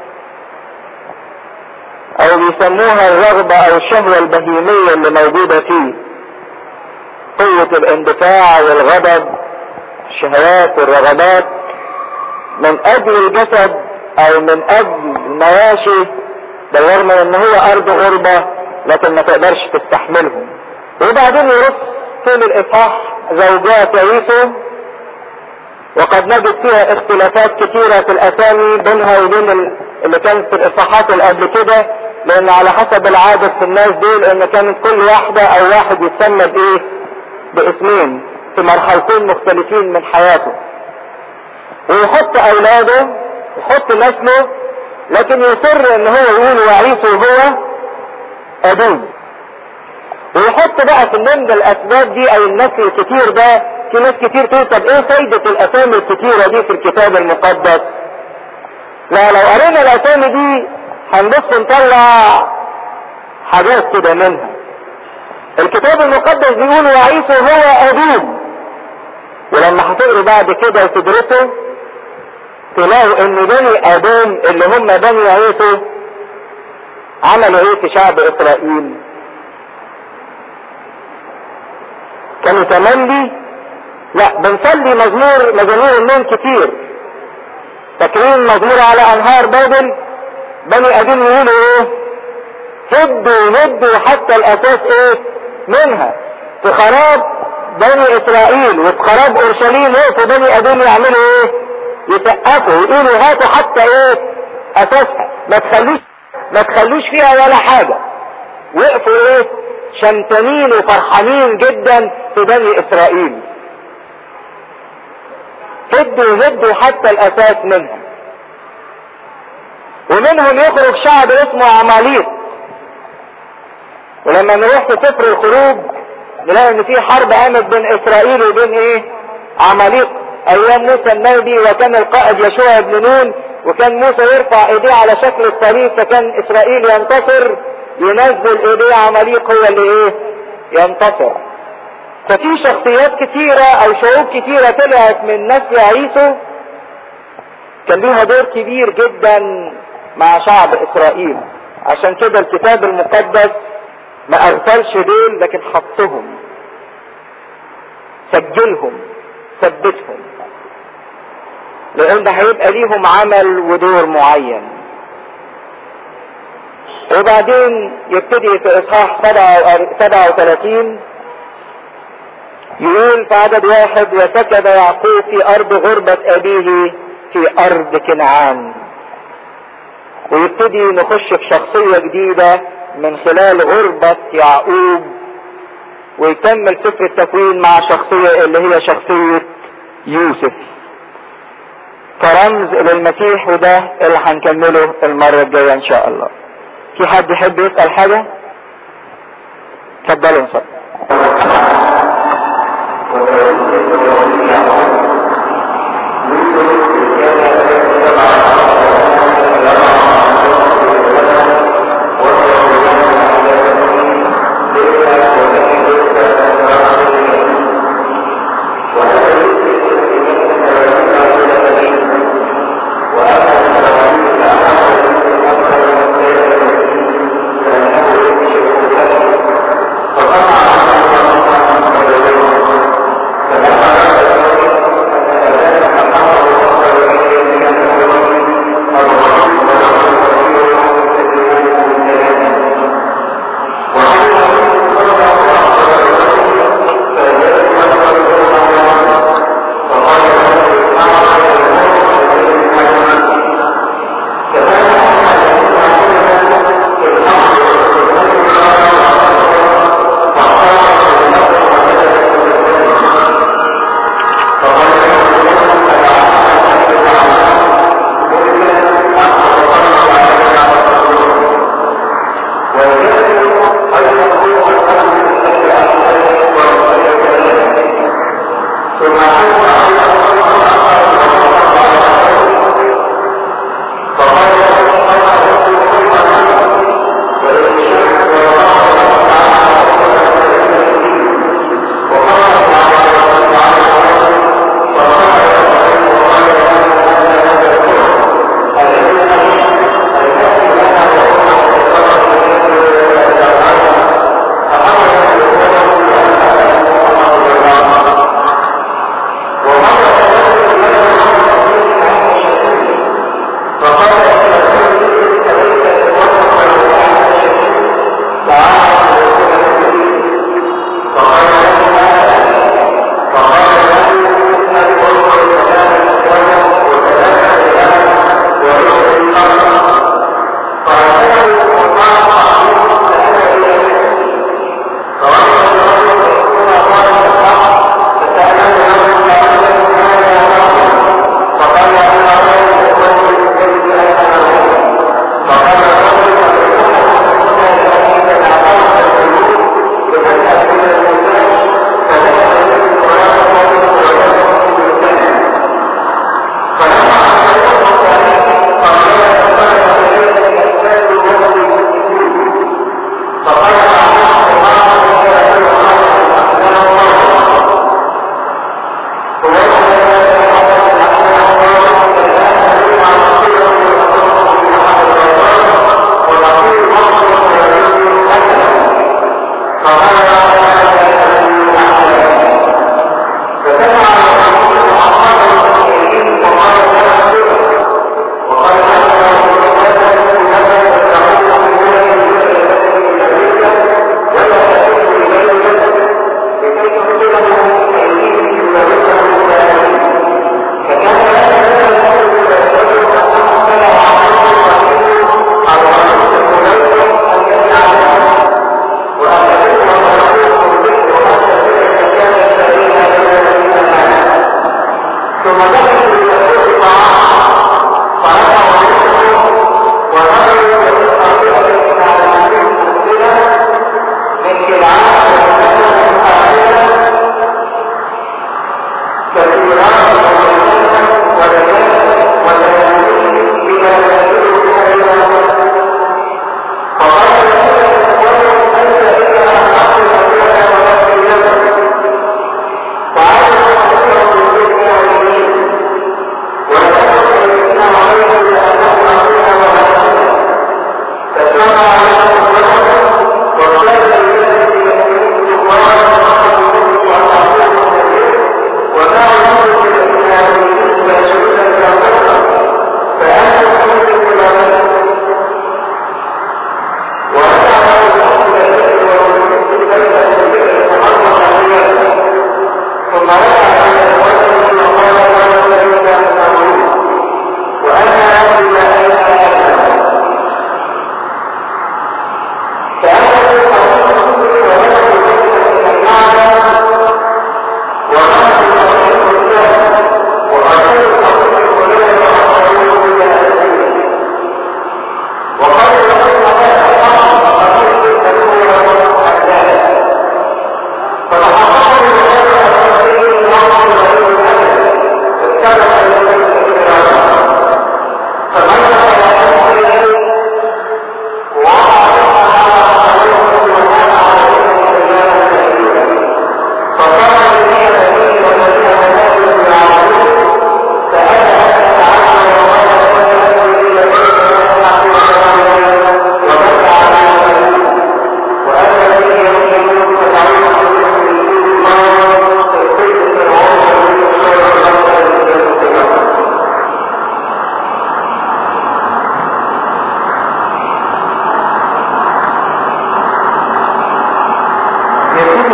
او بيسموها الرغبة او الشهوة البهيمية اللي موجودة فيه قوة الاندفاع والغضب الشهوات والرغبات من اجل الجسد او من اجل المواشي بالرغم ان هو ارض غربة لكن ما تقدرش تستحملهم وبعدين يرص طول الاصحاح زوجات عيسو وقد نجد فيها اختلافات كثيرة في الاسامي بينها وبين اللي كانت في الاصحاحات اللي قبل كده لان على حسب العادة في الناس دول ان كانت كل واحدة او واحد يتسمى بايه باسمين في مرحلتين مختلفين من حياته ويحط اولاده يحط نسله لكن يصر ان هو يقول وعيسو هو ابوه ويحط بقى في ضمن الاسباب دي او النسل الكتير ده في ناس كتير تقول طب ايه فايدة الاسامي الكتيرة دي في الكتاب المقدس لا لو قرينا الاسامي دي هنبص نطلع حاجات كده منها الكتاب المقدس بيقول وعيسو هو ابوه ولما هتقروا بعد كده وتدرسوا تلاقوا ان بني ادم اللي هم بني عيسو عملوا ايه في شعب اسرائيل كانوا تملي لا بنصلي مزمور مزامير النوم كتير فاكرين مزمور على انهار بابل بني ادم يقولوا ايه هدوا هدوا حتى الاساس ايه منها في خراب بني اسرائيل وفي خراب اورشليم وقفوا بني ادم يعملوا ايه يسقفوا يقولوا هاتوا حتى ايه اساسها ما تخلوش ما تخلوش فيها ولا حاجة وقفوا ايه شمتانين وفرحانين جدا في بني اسرائيل هدوا هدوا حتى الاساس منهم ومنهم يخرج شعب اسمه عماليق ولما نروح في سفر الخروج نلاقي ان في حرب قامت بين اسرائيل وبين ايه عماليق ايام موسى النبي وكان القائد يشوع بن نون وكان موسى يرفع ايديه على شكل الصليب فكان اسرائيل ينتصر ينزل ايديه عماليق هو اللي ايه ينتصر ففي شخصيات كتيرة او شعوب كتيرة طلعت من نسل عيسو كان ليها دور كبير جدا مع شعب اسرائيل عشان كده الكتاب المقدس ما اغفلش دول لكن حطهم سجلهم ثبتهم لان هيبقى ليهم عمل ودور معين وبعدين يبتدي في اصحاح 37 يقول في عدد واحد وسكن يعقوب في ارض غربة ابيه في ارض كنعان ويبتدي نخش في شخصية جديدة من خلال غربة يعقوب ويكمل سفر التكوين مع شخصية اللي هي شخصية يوسف كرمز للمسيح وده اللي هنكمله المرة الجاية ان شاء الله في حد يحب يسأل حاجة اتفضلوا نصلي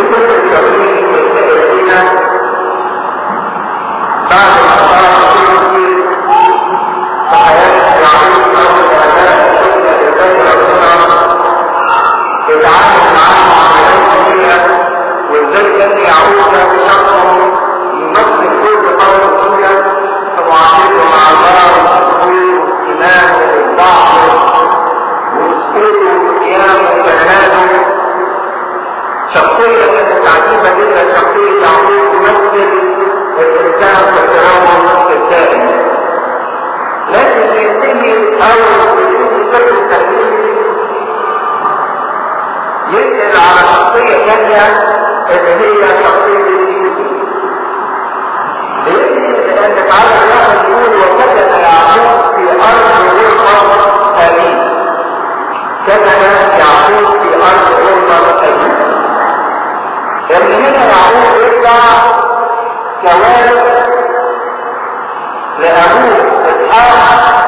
سفر التوحيد الذين بعد ما صار في حياة يعقوب أو الآباء السنة الفجر ربنا يتعامل معاه معاملات كثيرة وازاي كان يعود شخص يمثل كل قول الدنيا فمعاملته مع الله والتطوير والاهتمام والضعف واسلوبه وقيامه وجهاده شخصية كانت عجيبة جدا شخصية يعقوب تمثل الإنسان والتناول الدائم لكن ينتهي أو يكون سر التهديد يسأل على شخصية ثانية اللي هي شخصية يوسف ليه؟ لأن تعالى الله يقول وسكن يعقوب في أرض غرفة أبيه سكن يعقوب في أرض غرفة أبيه لأن هنا يعقوب يطلع كوارث لأبوه إسحاق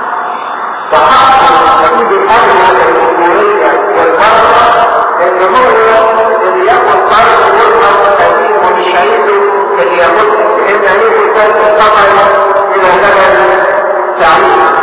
فحق وجود الأرض والجمهورية والبركة إن هو اللي ياخد أرض غرفة أبيه ومش عايزه اللي ياخد إن عليه كان الطبع إلى زمن سعيد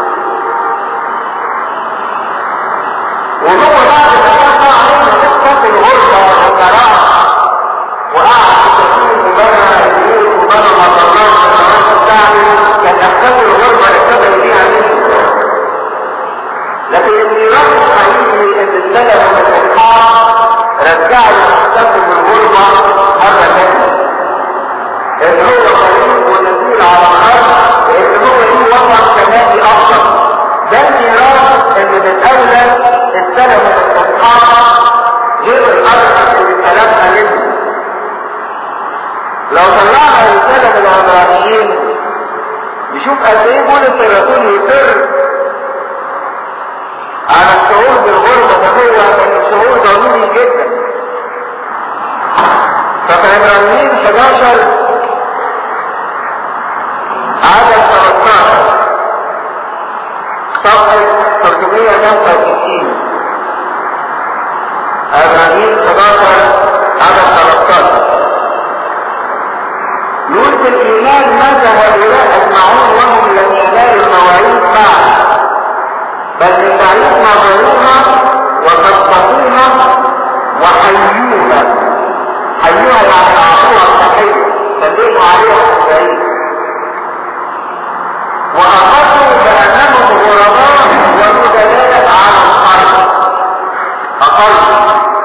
وهو بعد ما كان عليه قصة الغربة والقراءة وقعد في تكوين وبنى البيوت وبنى مطارات والقناة بتاعته كان أحسن الغربة ابتدى فيها منه لكن النظام الحقيقي ان السلف من الإصحاب رجعوا الاحساس بالغربة مرة ثانية ان هو قريب ونزيل على الارض لان هو ليه وطن كمالي افضل ده الميراث اللي بتأولى السلف من الإصحاب غير الارض اللي بتلامها منه لو طلعنا رسالة من العمرانيين نشوف قد ايه بولس الرسول يصر على الشعور بالغربة ده هو كان شعور ضروري جدا ففي عبرانيين 11 عدد 13 صفحة 365 عبرانيين 11 عدد 13 يقول في الإيمان ماذا هؤلاء أجمعون وهم لم ينالوا المواعيد بعد بل من بعيد نظروها وصدقوها وحيوها حيوها يعني اعطوها التحية سلموا عليها في البعيد واخذوا بانهم غرباء ومدلالة على الارض اقل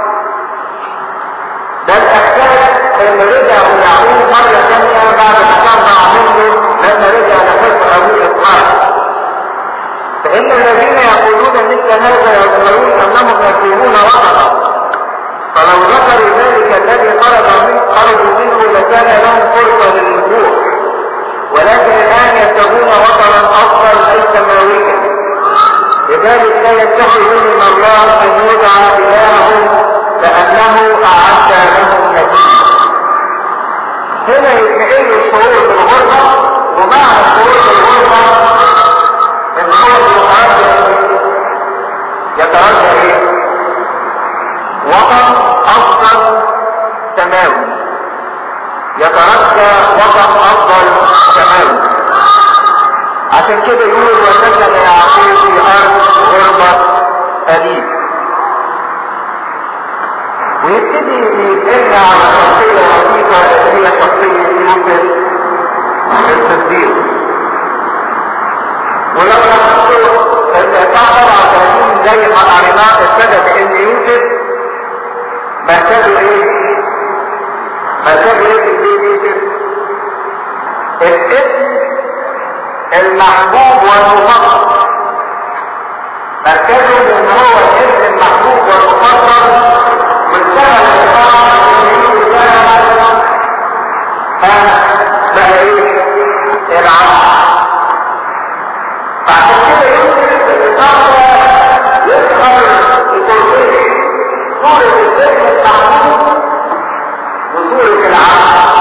ده الاحساس اللي رجع يعقوب مرة ثانية بعد ما كان مع منه لما رجع لحفظ ابوه اسحاق فإن الذين يقولون مثل هذا يظهرون أنهم يكونون وطنا فلو ذكروا ذلك الذي خرج منه خرجوا منه لكان لهم فرصة للنبوة ولكن الآن يتبعون وطنا أفضل أي سماويا لذلك لا يستحي من الله أن يدعى إلههم لأنه أعد لهم نتيجة هنا يتنقل الشعور بالغربة ومعنى الشعور بالغربة ان هو يترجى ايه وطن افضل سماوي يترجى وطن افضل سماوي عشان كده يقول وسكن يعقوب في ارض غربة أليف ويبتدي يتكلم على شخصية لطيفة اللي هي شخصية يوسف الصديق ولما نقول الإعطاء طبعا تهدين زي ما قريناه ابتدى بإن يوسف مركزه إيه؟ مركزه إيه في البيت يوسف؟ الاسم المحبوب والمفضل مركزه إن هو الاسم المحبوب والمفضل والسبب الإقامة إن يوسف بقى إيه؟ العصر فعشان كده يمكن الإطارة يظهر بصورتين صورة الذهن المحمود وصورة العقل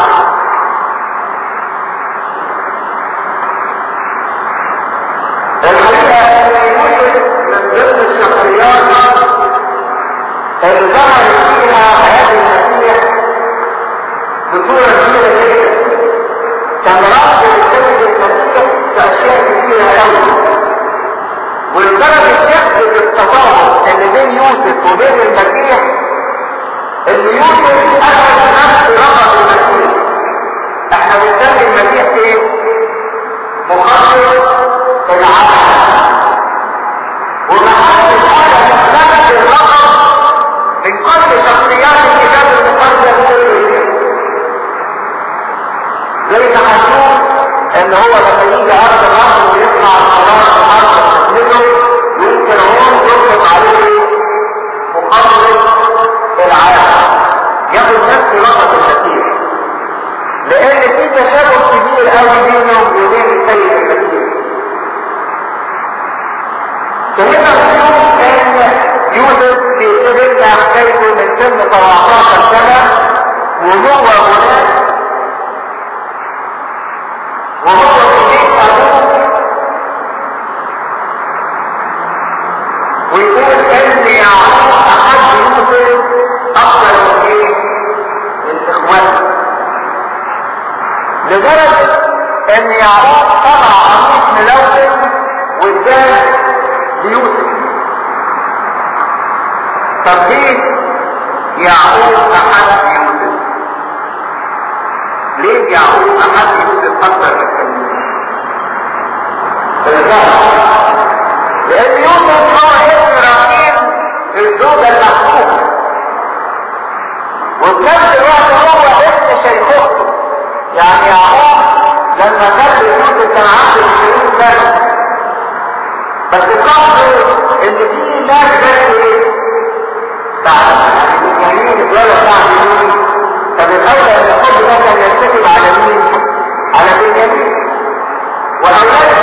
الحقيقة أن يوجد من ضمن الشخصيات اللي ظهرت فيها حياة المسيح بصورة كبيرة جدا كان رفض السيد المسيح في اشياء كثيرة قوي ولدرجة شدة التطابق اللي بين يوسف وبين المسيح اللي يوسف اخذ نفس رغب المسيح احنا بنسمي المسيح ايه؟ مخلص العالم ومحدش حاجة نفس الرقم من كل شخصيات الكتاب المقدس كله زي ما هنشوف ان هو لما يجي ارض الرحم ويسمع الصلاه في ارض خدمته يمكن هون يطلق عليه مخلص العالم ياخد نفس لقب المسيح لان في تشابه كبير قوي بينه وبين السيد المسيح فهنا بنشوف ان يوسف بيكتب لنا حكايته من سن 17 سنه وهو هناك وهو في بيت ابوه ويقول ان يعقوب احد يوسف اكثر من ايه؟ من اخواته لدرجه ان يعقوب طلع قميص ملون واداه ليوسف طب ليه يعقوب احد يوسف ليه يعقوب احد يوسف اكثر من الثانيين لان يوسف هو ابن رحيم الزوجه المحبوبه وفي نفس الوقت هو ابن شيخوخته يعني يعقوب لما كان يوسف كان عنده 20 سنه بس القصد ان في ناس بس ايه بعد يعني الولد بعد يوسف طب الاولى ان الحب ده كان يرتكب على مين؟ على بنيامين واولاد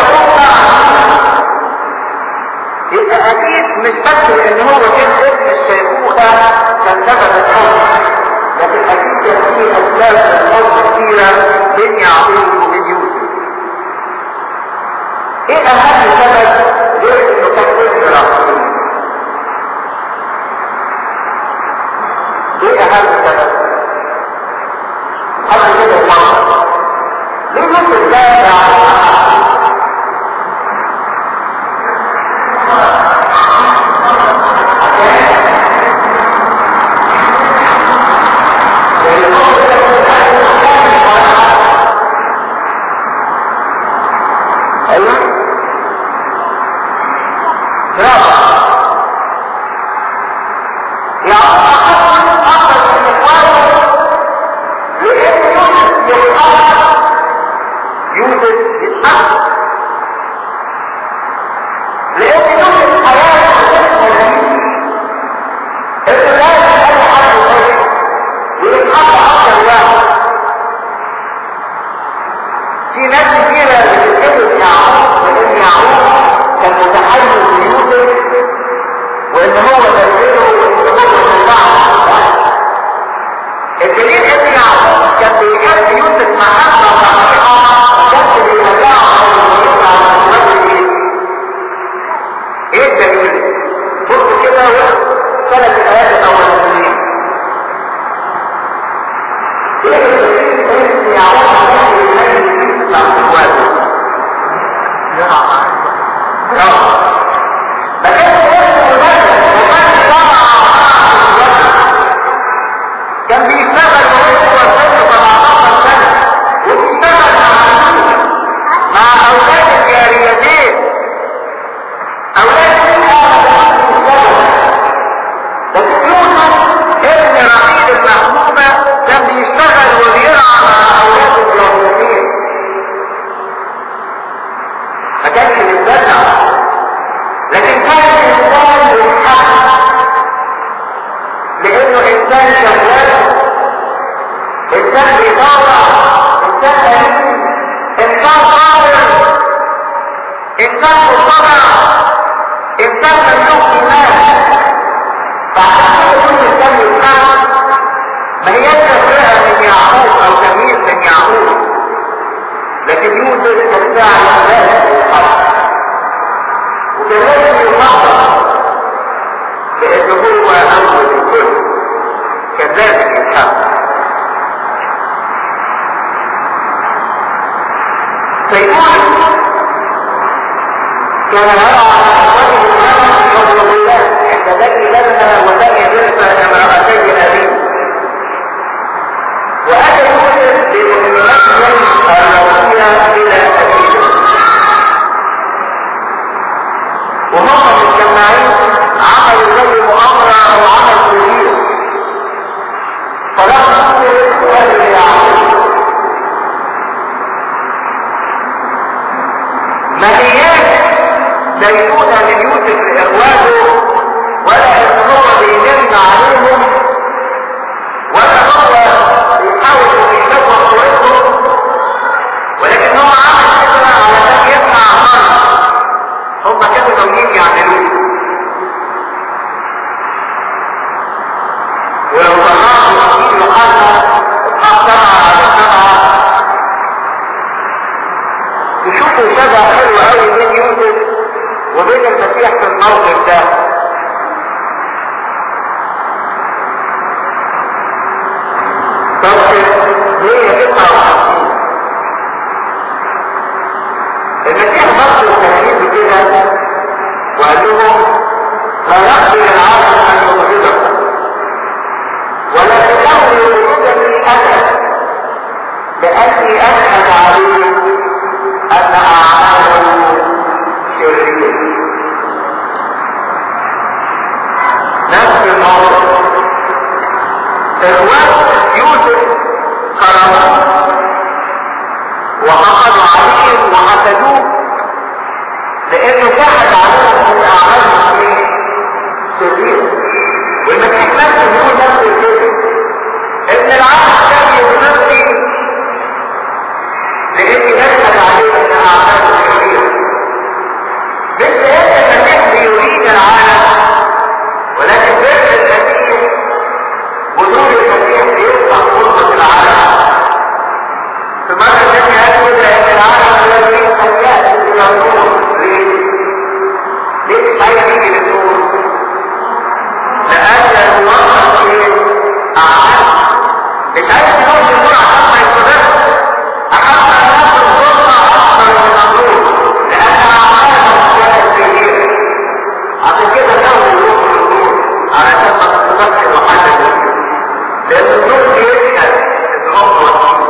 يبقى اكيد مش بس ان هو كان ابن الشيخوخه كان سبب الحب لكن اكيد كان في اسباب الحب كثيره بين يعقوب وبين يوسف ايه اهم سبب غير انه كان ابن رحيم ايه اهم سبب حد كده يفكر ليه يوسف ده يعقوب كان يرى على اخوته الناس والرجولات احتدت لنا ولم يجلس امرأتي ابيه واتى يوسف بمؤمنات الرسول الى ابيه وهم مجتمعين عملوا زي مؤامرة او عمل كبير فلما يوسف قال ليعقوب ما هياش زيتونة من يوسف لإخواته ولا إن هو بينم عليهم ولا هو بيحاول إن يشوه صورتهم ولكن هو عمل كده علشان يسمع مرة هم كانوا ناويين يعملوه ولو طلعوا في يوحنا اصحاب سبعة على سبعة يشوفوا شبه حلو قوي بين يوسف وبين المسيح في الموقف ده صفحة 159 المسيح بص التلاميذ كده وقال لهم لا يقبل العالم ان يبغضكم ولكنه يريدني انا لاني اشهد عليه ان اعماله شرير نفس الموضوع اخوات يوسف كرموه وحقدوا عليه وحسدوه لانه شهد عليهم ان اعمالهم شرير والمسيح نفسه بيقول نفس الكلمه ان العالم كان ينفي لاني اشهد عليه ان اعماله شرير مش لان المسيح بيريد العالم ولكن بر المسيح وجود المسيح بيفتح فرصه العالم في مرة ثانية قال كده ان العالم لا يريد ان يأتي الى النور ليه؟ ليه عايز يجي للنور؟ لأن الوقت ايه؟ أعمال مش عايز تروح للنور عشان ما يتقدرش أحب أن ياخد فرصة أكثر من النور لأن أعمالهم كانت كبيرة عشان كده ناوي يروح للنور علشان ما تتقدرش لوحدك لأن النور بيشهد إن هو وحيد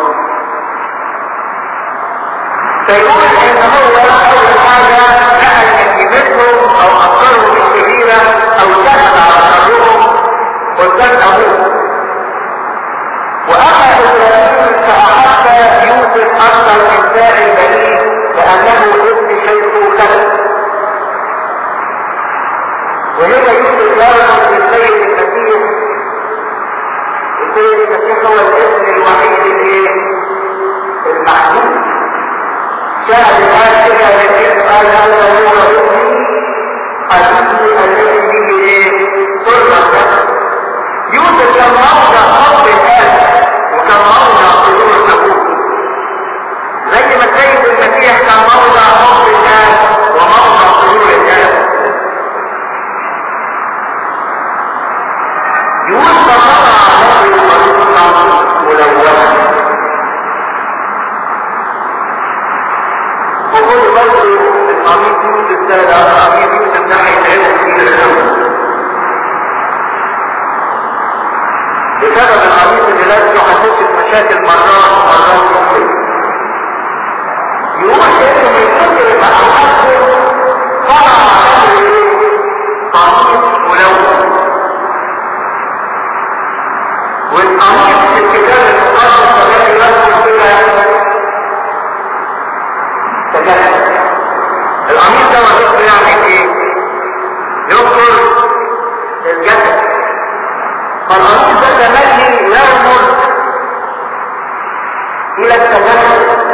فيقول ان هو اول حاجة نقل كلمتهم او افكارهم الكبيرة او شهد على شرهم قدام ابوه واما ابراهيم فاحب يوسف اكثر من سائر البنين لانه ابن شيخه خلف وهنا يوسف يرمز للسيد المسيح السيد المسيح هو الابن الوحيد الايه؟ المحبوب شاهد الآن كده لكن قال هذا هو ابني حبيبي الذي به ايه؟ قربة يوسف كان موضع حب الآن وكان موضع حضور أبوه زي ما السيد المسيح كان موضع حب الآن وموضع حضور الآن يوسف وضع عليه طريقة ملونة وكل برضه القميص يوسف ده ده القميص يوسف ده هيتعمل كتير الاول بسبب القميص اللي لابسه هتخش في مشاكل مرات ومرات كتير يقول انه من كتر ما احسن طلع على ايه؟ قميص ملون والقميص في الكتاب المقدس الذي يذكر فيها تجسد القميص ده وظيفته يعمل ايه؟ يذكر الجسد فالقميص ده تملي يرمز الى التجسد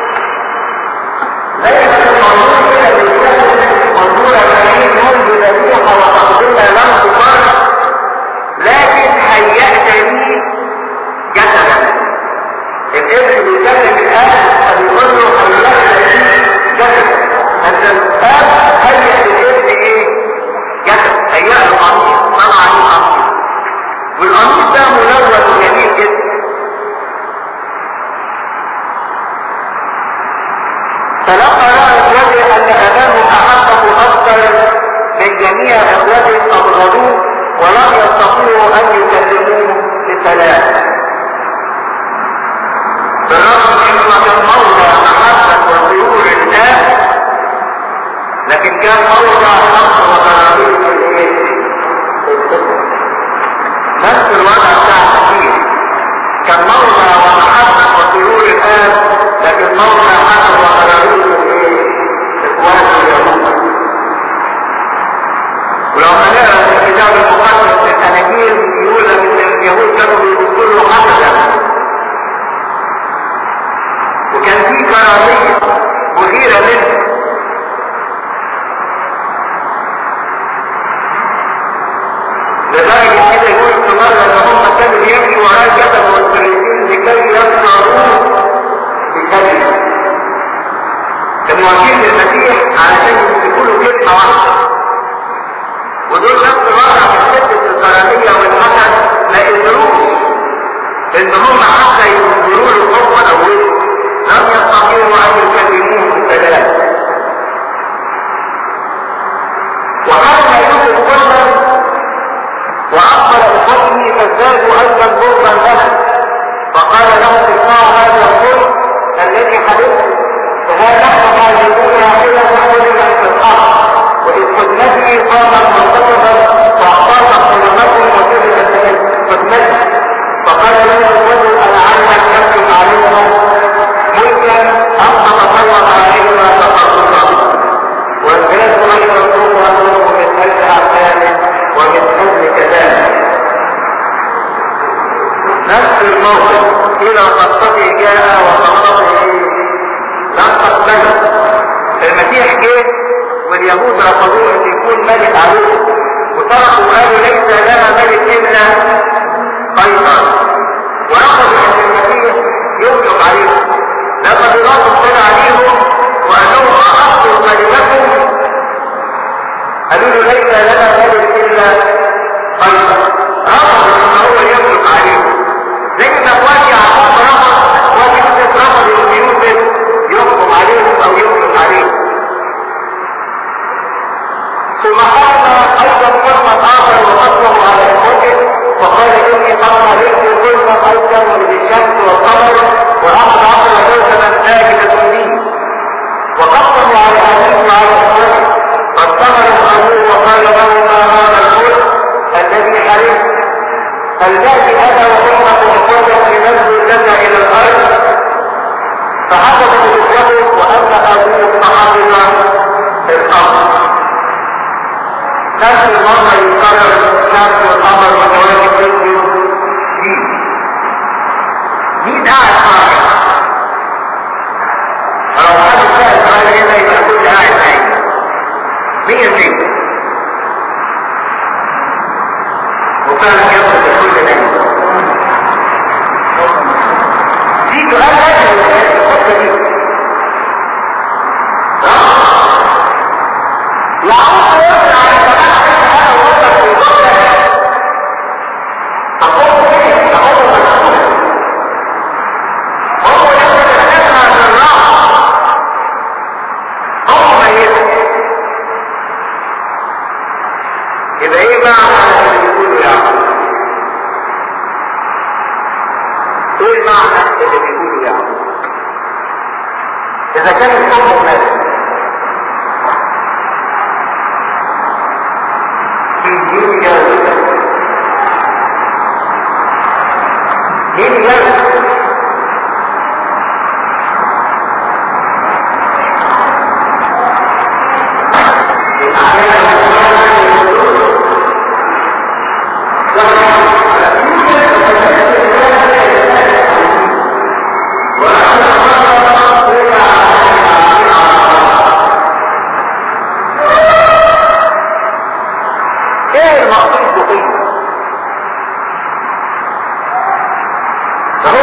زي ما كان منظور كده بالجسد منظور ابراهيم منذ ذبيحه وتقدمها لم تقر لكن هيأتني جسدا الابن بيكلم الاب فبيقول له هيأتني جسد انت الاب هيأ للابن ايه؟ جسد هيأ القميص صنع عليه قميص والقميص ده ملون وجميل جدا كان موضع ومحبة وسرور الآن لكن موضع حسن وقرارين إخوانه اليهود ولو ما نقرا في الكتاب المقدس في الأناجيل يقول إن اليهود كانوا بيبصوا له حسدا وكان في كراهية وغيرة منه لدرجة كده يقول في مرة ان هم كانوا بيمشوا وراء الجبل والفريقين لكي يصنعوه بكلمة كانوا واقفين للمسيح علشان يمسكوا له كلمة واحدة ودول نفس الوضع من شدة الكراهية والحسد ما قدروش ان هم حتى ينظروا له حكما او لم يستطيعوا ان يكلموه بالكلام وحتى يوسف كله وأخبر بحكمه فازدادوا أيضا بغضا له فقال لهم اسمعوا هذا الظلم الذي حدث فها نحن حاجبون عقلا نحن في الحق وإذ خدمته قامت منتصبا وأعطانا قلوبكم وكذبت خدمته فقال له الرجل أنا عنك يكتب عليهم ملكا أم تتسلط عليهما تفرقا والجهاز أيضا سوء من أجل أعماله ومن حزن كذلك نفس الموقف إلى قصته جاء وقصته لم تقبله المسيح جه واليهود رفضوه ان يكون ملك عليهم وتركوا قالوا ليس لنا ملك الا قيصر ورفضوا ان المسيح يملك عليهم لما بيلاطس طلع عليهم وقال لهم اخذتم ملككم قالوا له ليس لنا ملك الا قيصر رفض ان هو يملك عليهم زي ما اخواتي عقوب رفض اخواتي يوسف رفض ان يوسف يحكم عليهم او يملك عليهم ثم قال ايضا ظلما اخر وقصه على اخوته فقال اني قد علمت ظلما ايضا بالشمس والقمر واخذ عقل جوزا ساجدة لي وقصه على ابيه وعلى اخوته فاستمر ابوه وقال له ما هذا الملك الذي حرمت الذي انا وامك واخوتك لننزل لنا الى الارض فحسب اخوته وان ابوه فحفظ الامر نفس المرة يقرر الشمس والقمر وكواكب يسجد مين؟ مين قاعد معايا؟ لو حد سأل سؤال هنا يبقى كل قاعد معايا مين مين؟ وفعلا يوصل كل ناس في سؤال لازم يسأل في الحتة دي يعود يرجع على يبقى ايه معنى اللي بيقوله يعقوب؟ ايه المعنى اللي بيقوله يعقوب؟ اذا كان الحب مات في دين جاهزة دين جاهزة ايه المقصود بقيمة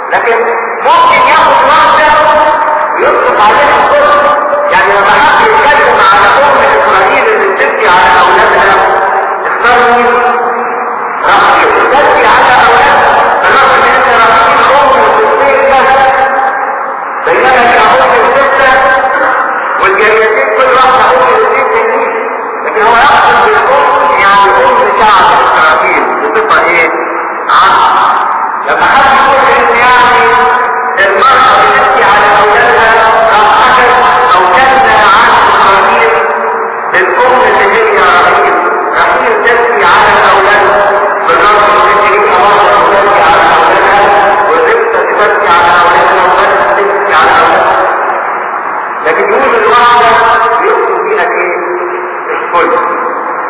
لكن ممكن ياخد واحدة ويطلق عليها الكل يعني لما حد يتكلم على ام اسرائيل اللي بتبكي على اولادها اختار مين؟ رحيل تبكي على اولادها بالرغم ان انت رحيل ام وستين كذا بينما كأم الستة والجريتين كل واحدة ام وستين تنين لكن هو يقصد بالام يعني ام شعب اسرائيل بصفة ايه؟ عقل لما حد يقول ان يعني المرأة بتبكي على اولادها رحمة او كان عن اسرائيل الام اللي هي رحيل رحيل تبكي على اولادها بالرغم ان هي مرة تبكي على اولادها والرفقة تبكي على اولادها وبس تبكي على اولادها لكن يقول الواحدة يقصد بيها ايه؟ الكل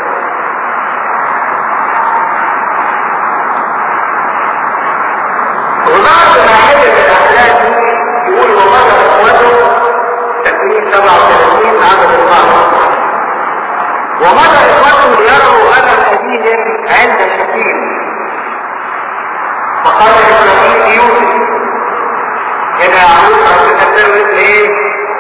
وبعد ما حدث الاحلام دي يقول ومدى اخوته تكوين 37 عدد القرن ومدى اخوته يروا امل ابيهم عند شكيم فقال ابراهيم يوسف هنا يعود ربنا سر ايه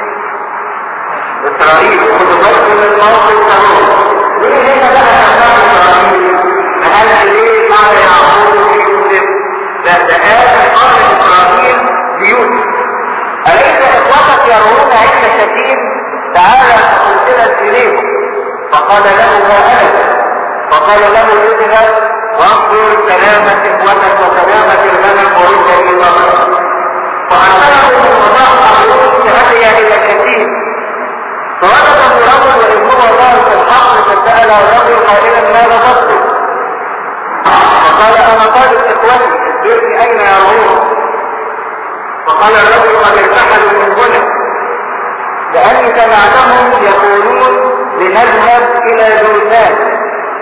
اسرائيل خدوا بالكم من الموقف ده ليه هنا بقى تختار اسرائيل فهل ليه بعد يعقوب في يوسف لا ده آدم قال إسرائيل ليوسف أليس إخوتك يرون عند شتيم تعالى فقلتنا إليهم فقال له ما أنا فقال له اذهب وانظر سلامة إخوتك وسلامة الغنم ورد إلى ظهرك فأرسله من وضع عروس هدي إلى شتيم فوجده رجل وإنه الله في الحق فسأل الرجل قائلا ما لبثت فقال انا طالب اخوتي اخبرني اين يرون فقال الرجل قد ارتحلوا من هنا لاني سمعتهم يقولون لنذهب الى دوثان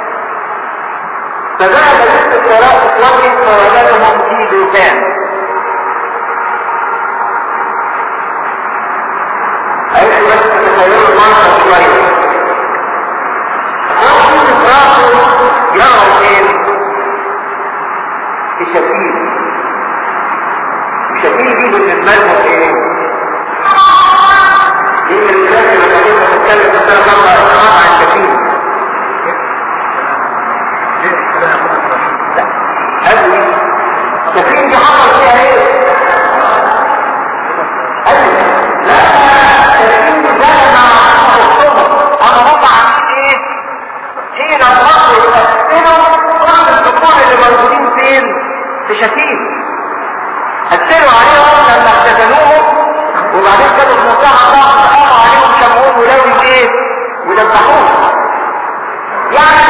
فذهب لاستقراء اخوتي فوجدهم في دوثان عايز بس تتخيلوا المنظر شويه اخوتي استقراء يروا فين في شفيل شفيل دي بالنسبة لهم ايه؟ دي من الناس اللي كانت بتتكلم في السنة مرة أسرار عن شفيل هذه شفيل دي حصل فيها ايه؟ أيوة لا شفيل دي ده مع أخطبه أنا هم عاملين ايه؟ حين الرب يمثلوا كل الذكور اللي موجودين فين؟ في شتيم هتسلوا عليهم لما اختزنوهم وبعدين كانوا في منتهى الضغط قاموا عليهم شمعون ولاوي ايه وذبحوهم يعني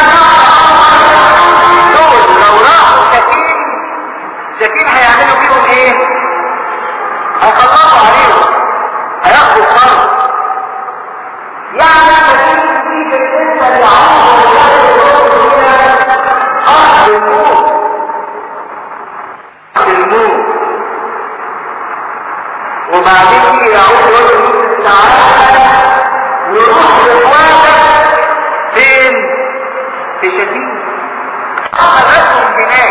دول لو راحوا شتيم شتيم هيعملوا فيهم ايه هيخلصوا عليهم هياخدوا القرض يعني شتيم دي بالنسبه لعمر أرض الموت الموت وبعدين يجي يعود رجل تعالى يروح لاخواتك فين؟ في شتيم أخذتهم هناك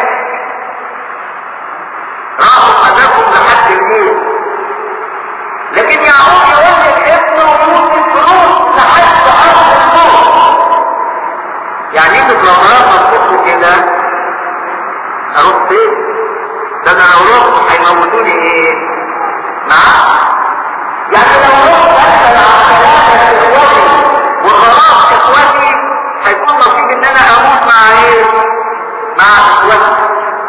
راحوا خذتهم لحد الموت لكن يعود يقول لك ابنه يوسف روح لحد أرض الموت يعني انتوا لو مرات تبصوا كده اروح فين ده انا لو رحت هيموتوني ايه نعم يعني لو رحت اسال على ثلاثه اخواتي وخلاص اخواتي هيكون نصيب ان انا اموت مع ايه مع اخواتي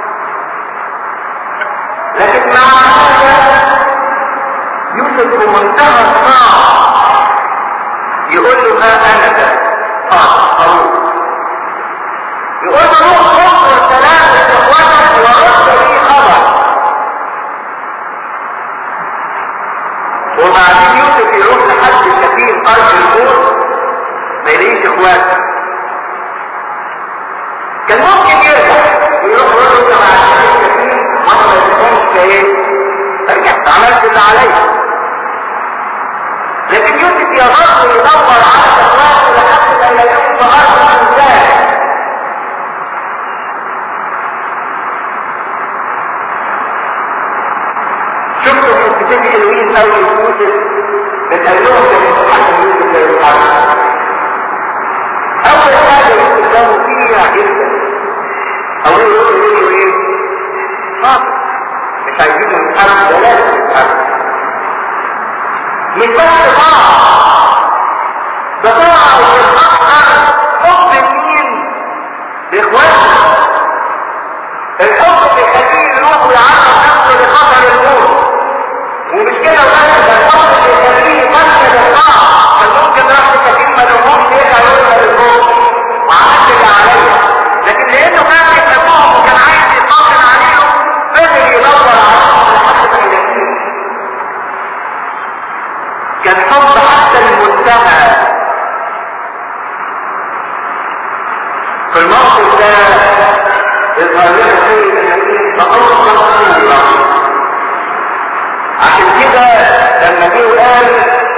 لكن مع هذا يوسف بمنتهى الصعب يقول له ها انا ده اه اروح يقول له روح خذ ثلاثة اخواتك ورد لي خبر وبعدين يوسف يروح لحد الكثير ارض الموت ما يلاقيش اخواته كان ممكن يرجع ويروح يقول له انت مع الكثير وانا ما تفهمش ايه رجعت عملت اللي عليا حاجتين حلوين قوي يوسف بتقلهم كان حد يوسف زي الحرب اول حاجه يوسف ده مطيع جدا او يقول له ايه حاضر مش عايزين نتحرك ده لازم نتحرك مش بس طاعة ده طاعة وبتأثر حب مين لإخوانه الحب بيخليه يروح ويعرض نفسه لخطر الموت ومش كده بس ده الحب بيخليه يفكر الطاعة كان ممكن راح كثير ما لهمش يرجع يوصل للموت وعملت اللي عليا لكن لانه كان بيحبهم وكان عايز يطمن عليهم فضل يدور عليهم لحد ما يلاقيهم كان حب حتى المنتهى في الموقف ده يظهر لنا شيء النبي تأصل صورة عشان كده لما جه وقال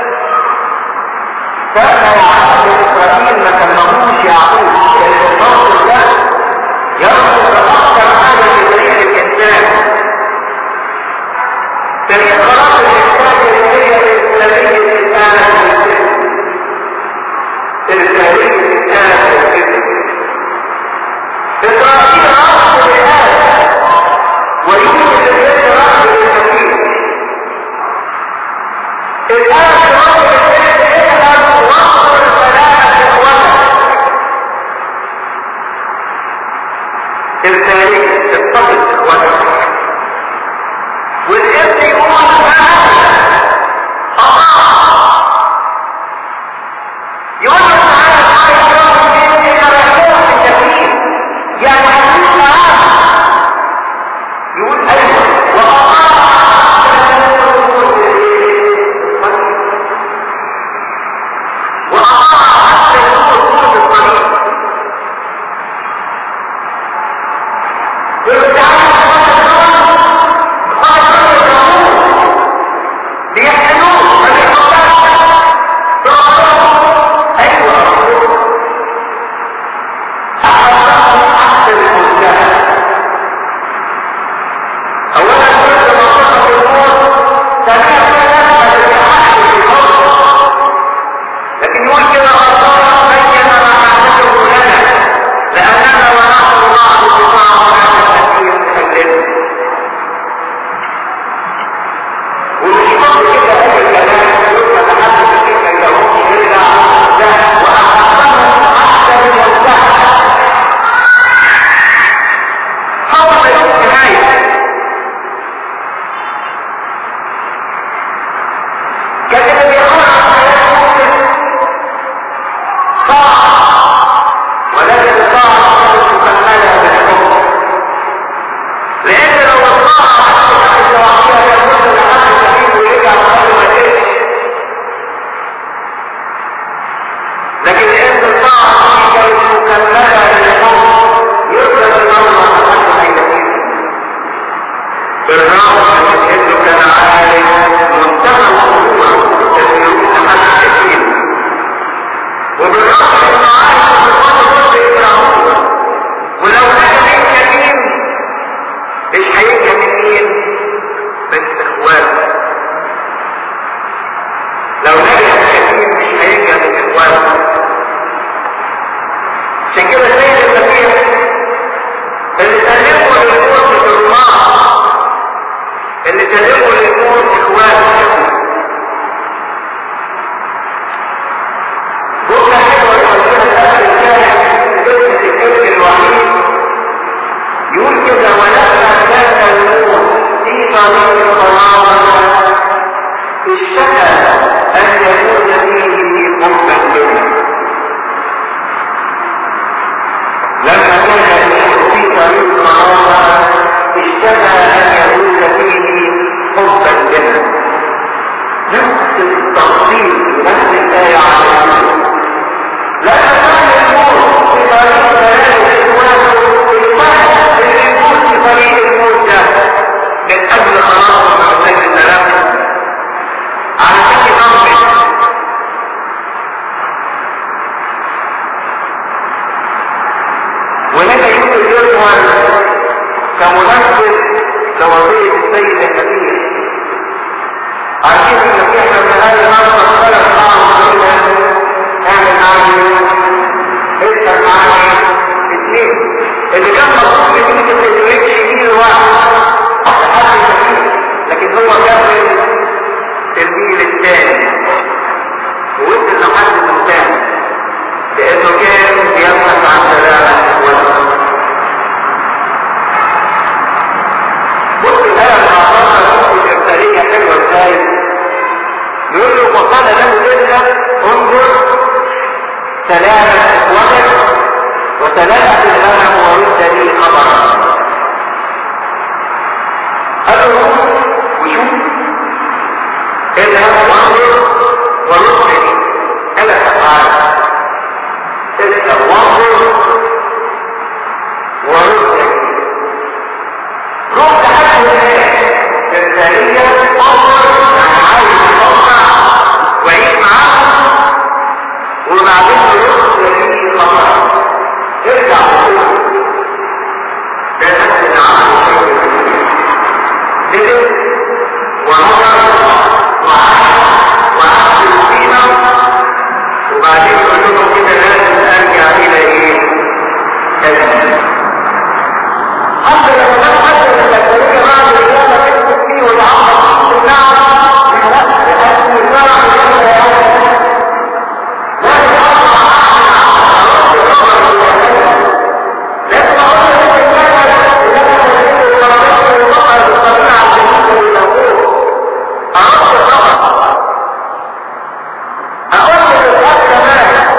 فأنا وعبد إسرائيل ما كلمهوش يعقوب لأن الموقف ده يربط أكثر حاجة في تاريخ الإنسان تاريخ خلاص الإنسان اللي هي الإسلامية الآن التاريخ الآن إسرائيل رفض الآن ويوجد الذي رفض الحكيم الآن رفض الذي يذهب وقت الفلاح إخوانا التاريخ اتفق إخوانا والابن يقول هذا الله يقول له تعالى تعالى يوم الدين خرجوه في التكليف يعني عايزين معاه يقول ايوه وأطاع حتى يكون طول الطريق يقول تعالى بيحسنوه ما بيحبوش ايوه احبهم حتى المنتهى اولا كل ما صدق الموت ثانيا نسبه للحق في الموت لكن يقول كده الله بين ما حدثه لنا لاننا ونحن الله بطاعه هذا التكليف تكلمنا ومش فضل كده اي كلام يبقى تحدث فيه ان لهم يرجع ده واحسنهم حتى المنتهى حول ما يمكن نهايه كان اللي بيحاول على حياه المسلم طاعه ولكن الطاعه ليست مكمله بالحكم لان لو الطاعه حتى الواقعيه يكون لحد سبيل ويرجع قبل ما تمشي لكن لان الطاعه كانت مكمله للحكم يقدر الله لحد ما ينتهي بالرغم من انه كان عالم منتهى الخطوره تسيرون حد كثير وبالرغم من انه عارف ان الخطوه ضد ابراهيم ولو كان من كريم مش هيجي من مين؟ من اخوانه لو نجح كريم مش هيجي من اخوانه عشان كده سيد المسيح اللي سلموا للموت في الله اللي سلموا للموت اخوانه بكره حلوه يقول الاخر الثالث ابن الابن الوحيد يقول كده ولما كان الموت في طريق الطلاق اشتكى ان يكون فيه حبا منه لما كان الموت في طريق الطلاق اشتكى ان يكون فيه حبا منه نفس التفصيل نفس الآية على الموت لما كان الموت في طريق بيان الإخوان الفرق اللي يموت في طريق الموت ده من أجل خلاص من أجل سلامه على شكل أمر وهنا يمكن يظهر كمنفذ لوظيفة السيد الكبير عارفين ان احنا من هذه المرة ثلاث معهم كلنا اعمل معاهم اسأل معاهم اثنين اللي كان مطلوب منك ما تدركش مين واحد حد كثير لكن هو كمل الميل الثاني ووصل لحد الثاني لانه كان بيبحث عن سلامة والسلام بص الآية المعصرة بص الإرسالية حلوة ازاي يقول له فقال له اذهب انظر سلامة إخوتك وسلامة الغنم ورد لي خبرا قال له روح وشوف اذهب وانظر ورد لي ثلاث أفعال اذهب وانظر ورد لي روح لحد هناك الثانية انظر يعني عايز يتوقع وعيش معاهم وبعدين يرد لي خبرا ارجع وقول ده نفس العمل نزل ونظر وعاش وعاش القيمة وبعدين يقول لهم كده لازم ارجع الى ايه؟ كلمة حتى لو كان حتى من الأسئلة بعد الإجابة تكتب فيه والعمل في النعم لا لأن الزرع يجب أن لا يتعرض لكن أقول لك إن كان إنما يجب الخرجات المقر بالطبيعة الجديدة للأمور أردت فقط أقول لك الآن كمان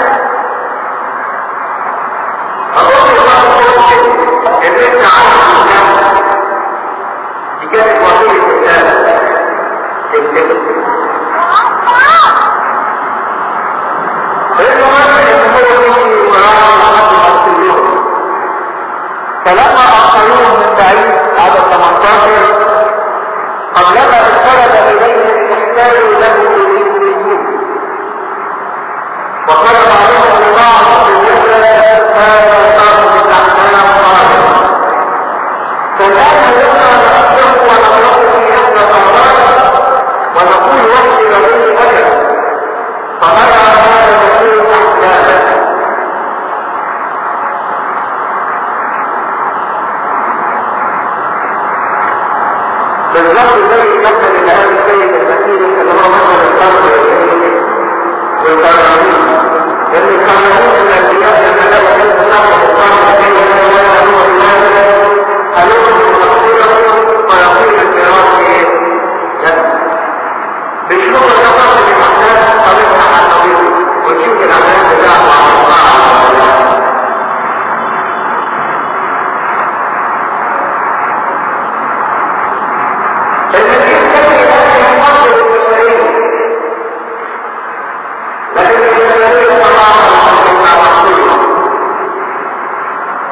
أقول لك فقط ان انت عارف الكلام دي كانت وظيفه الكتاب الكتاب لانه مثلا ان هو يجي وراء محمد اليوم فلما اخروه من بعيد عدد 18 قبلما اقترب اليه احتاجوا له الانجليزيون وطلب عليهم البعض بالنسبه هذا صار من احسان الصالح فالآن يبقى نأخذه ونقرأه في إحدى الأمراض ونقول وحي لديه أجل فمنع هذا يكون أحلاما بالضبط زي مثل الآن السيد المسيح اللي هو مثل الفرد والقرآنين لأن القرآنين الأنبياء لما لقوا كيف نعمل الفرد كيف ولا هو الله هلوم مغفرة ويقول الكرام ايه؟ بشوف النظر في الأحداث طريقة عن طريقه وتشوف الأحداث بتاعته على الله الذي يستمر هذه المنظر البشرية لكن البشرية طبعا مع رسوله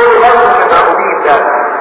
له لازم المعبودين ده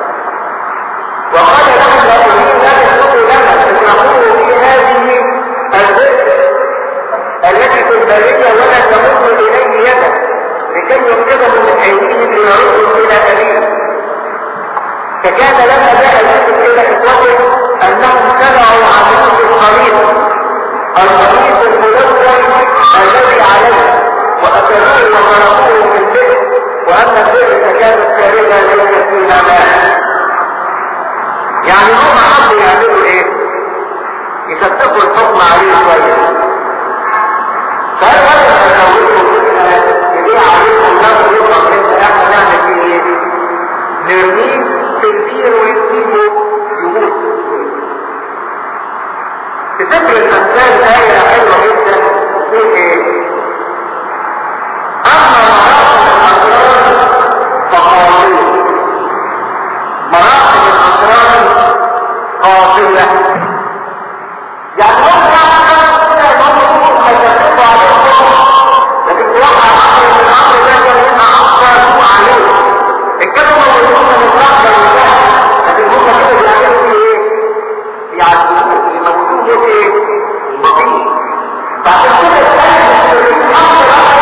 وقال له المعبودين لا تسلكوا لنا تسلكوه في هذه البئر التي في البرية ولا تمد إليه يدك لكي ينقذه من أيديهم ليردوا إلى أبيه فكان لما جاء يوسف إلى إخوته أنهم سمعوا عن يوسف الخليط الخليط الملون الذي عليه وأكلوه وخلقوه في البئر وأما البئر فكانت خارجة ليس فيها ماء يعني هم حبوا يعملوا ايه؟ يثبتوا الحكم عليه شوية فهل هذا تزوجوا يبيع عليكم نظر يطلق ان احنا نعمل فيه ايه؟ نرميه في البير ويسيبه يموت في سفر الامثال آية حلوة جدا تقول ايه؟ أما مراحل الأسرار فقالوا مراحل الأسرار قاضية يعني هم لكن توقع الأمر من الأمر ده كان يبقى أفضل عليه الكلمة موجودة من الرحمة لله لكن هم كده بيعملوا فيه إيه؟ بيعذبوه يموتوه إيه؟ بطيء بعد كده الآية الأمر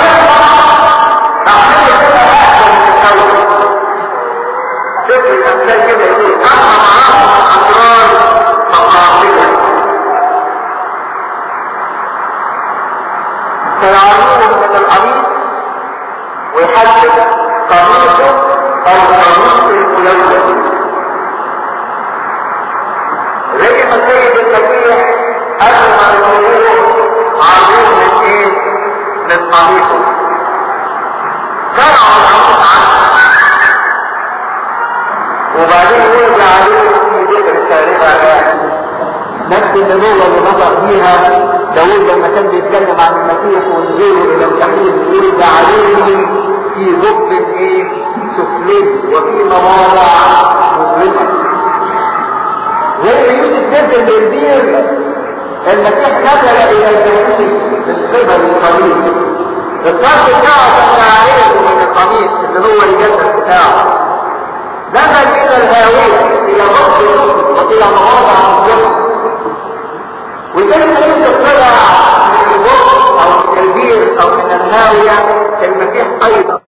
بعد كده تبقى أحسن من الأول ذكر الأمثال كده يقول أما معاهم الأسرار فقاطبة فيعلمهم من القميص ويحدد قميصه أو قميص الملون زي ما السيد المسيح قبل ما يقولوه عارضين من ايه؟ من قميصه زرعوا القميص عنه وبعدين يرجع عليه في ذكر التاريخ نفس النبوة اللي نطق فيها داود لما كان بيتكلم عن المسيح ونزوله الى الجحيم يرجع عليه في ذب ايه سفلي وفي مواضع مظلمة زي يوسف نزل للبير المسيح نزل الى الجحيم من قبل القميص الصرف بتاعه كان عليه من القميص اللي هو الجسد بتاعه نزل الى الهاوية الى مصر والى مواضع مظلمة وكان يوسف طلع من البر او من البير او من الهاوية المسيح ايضا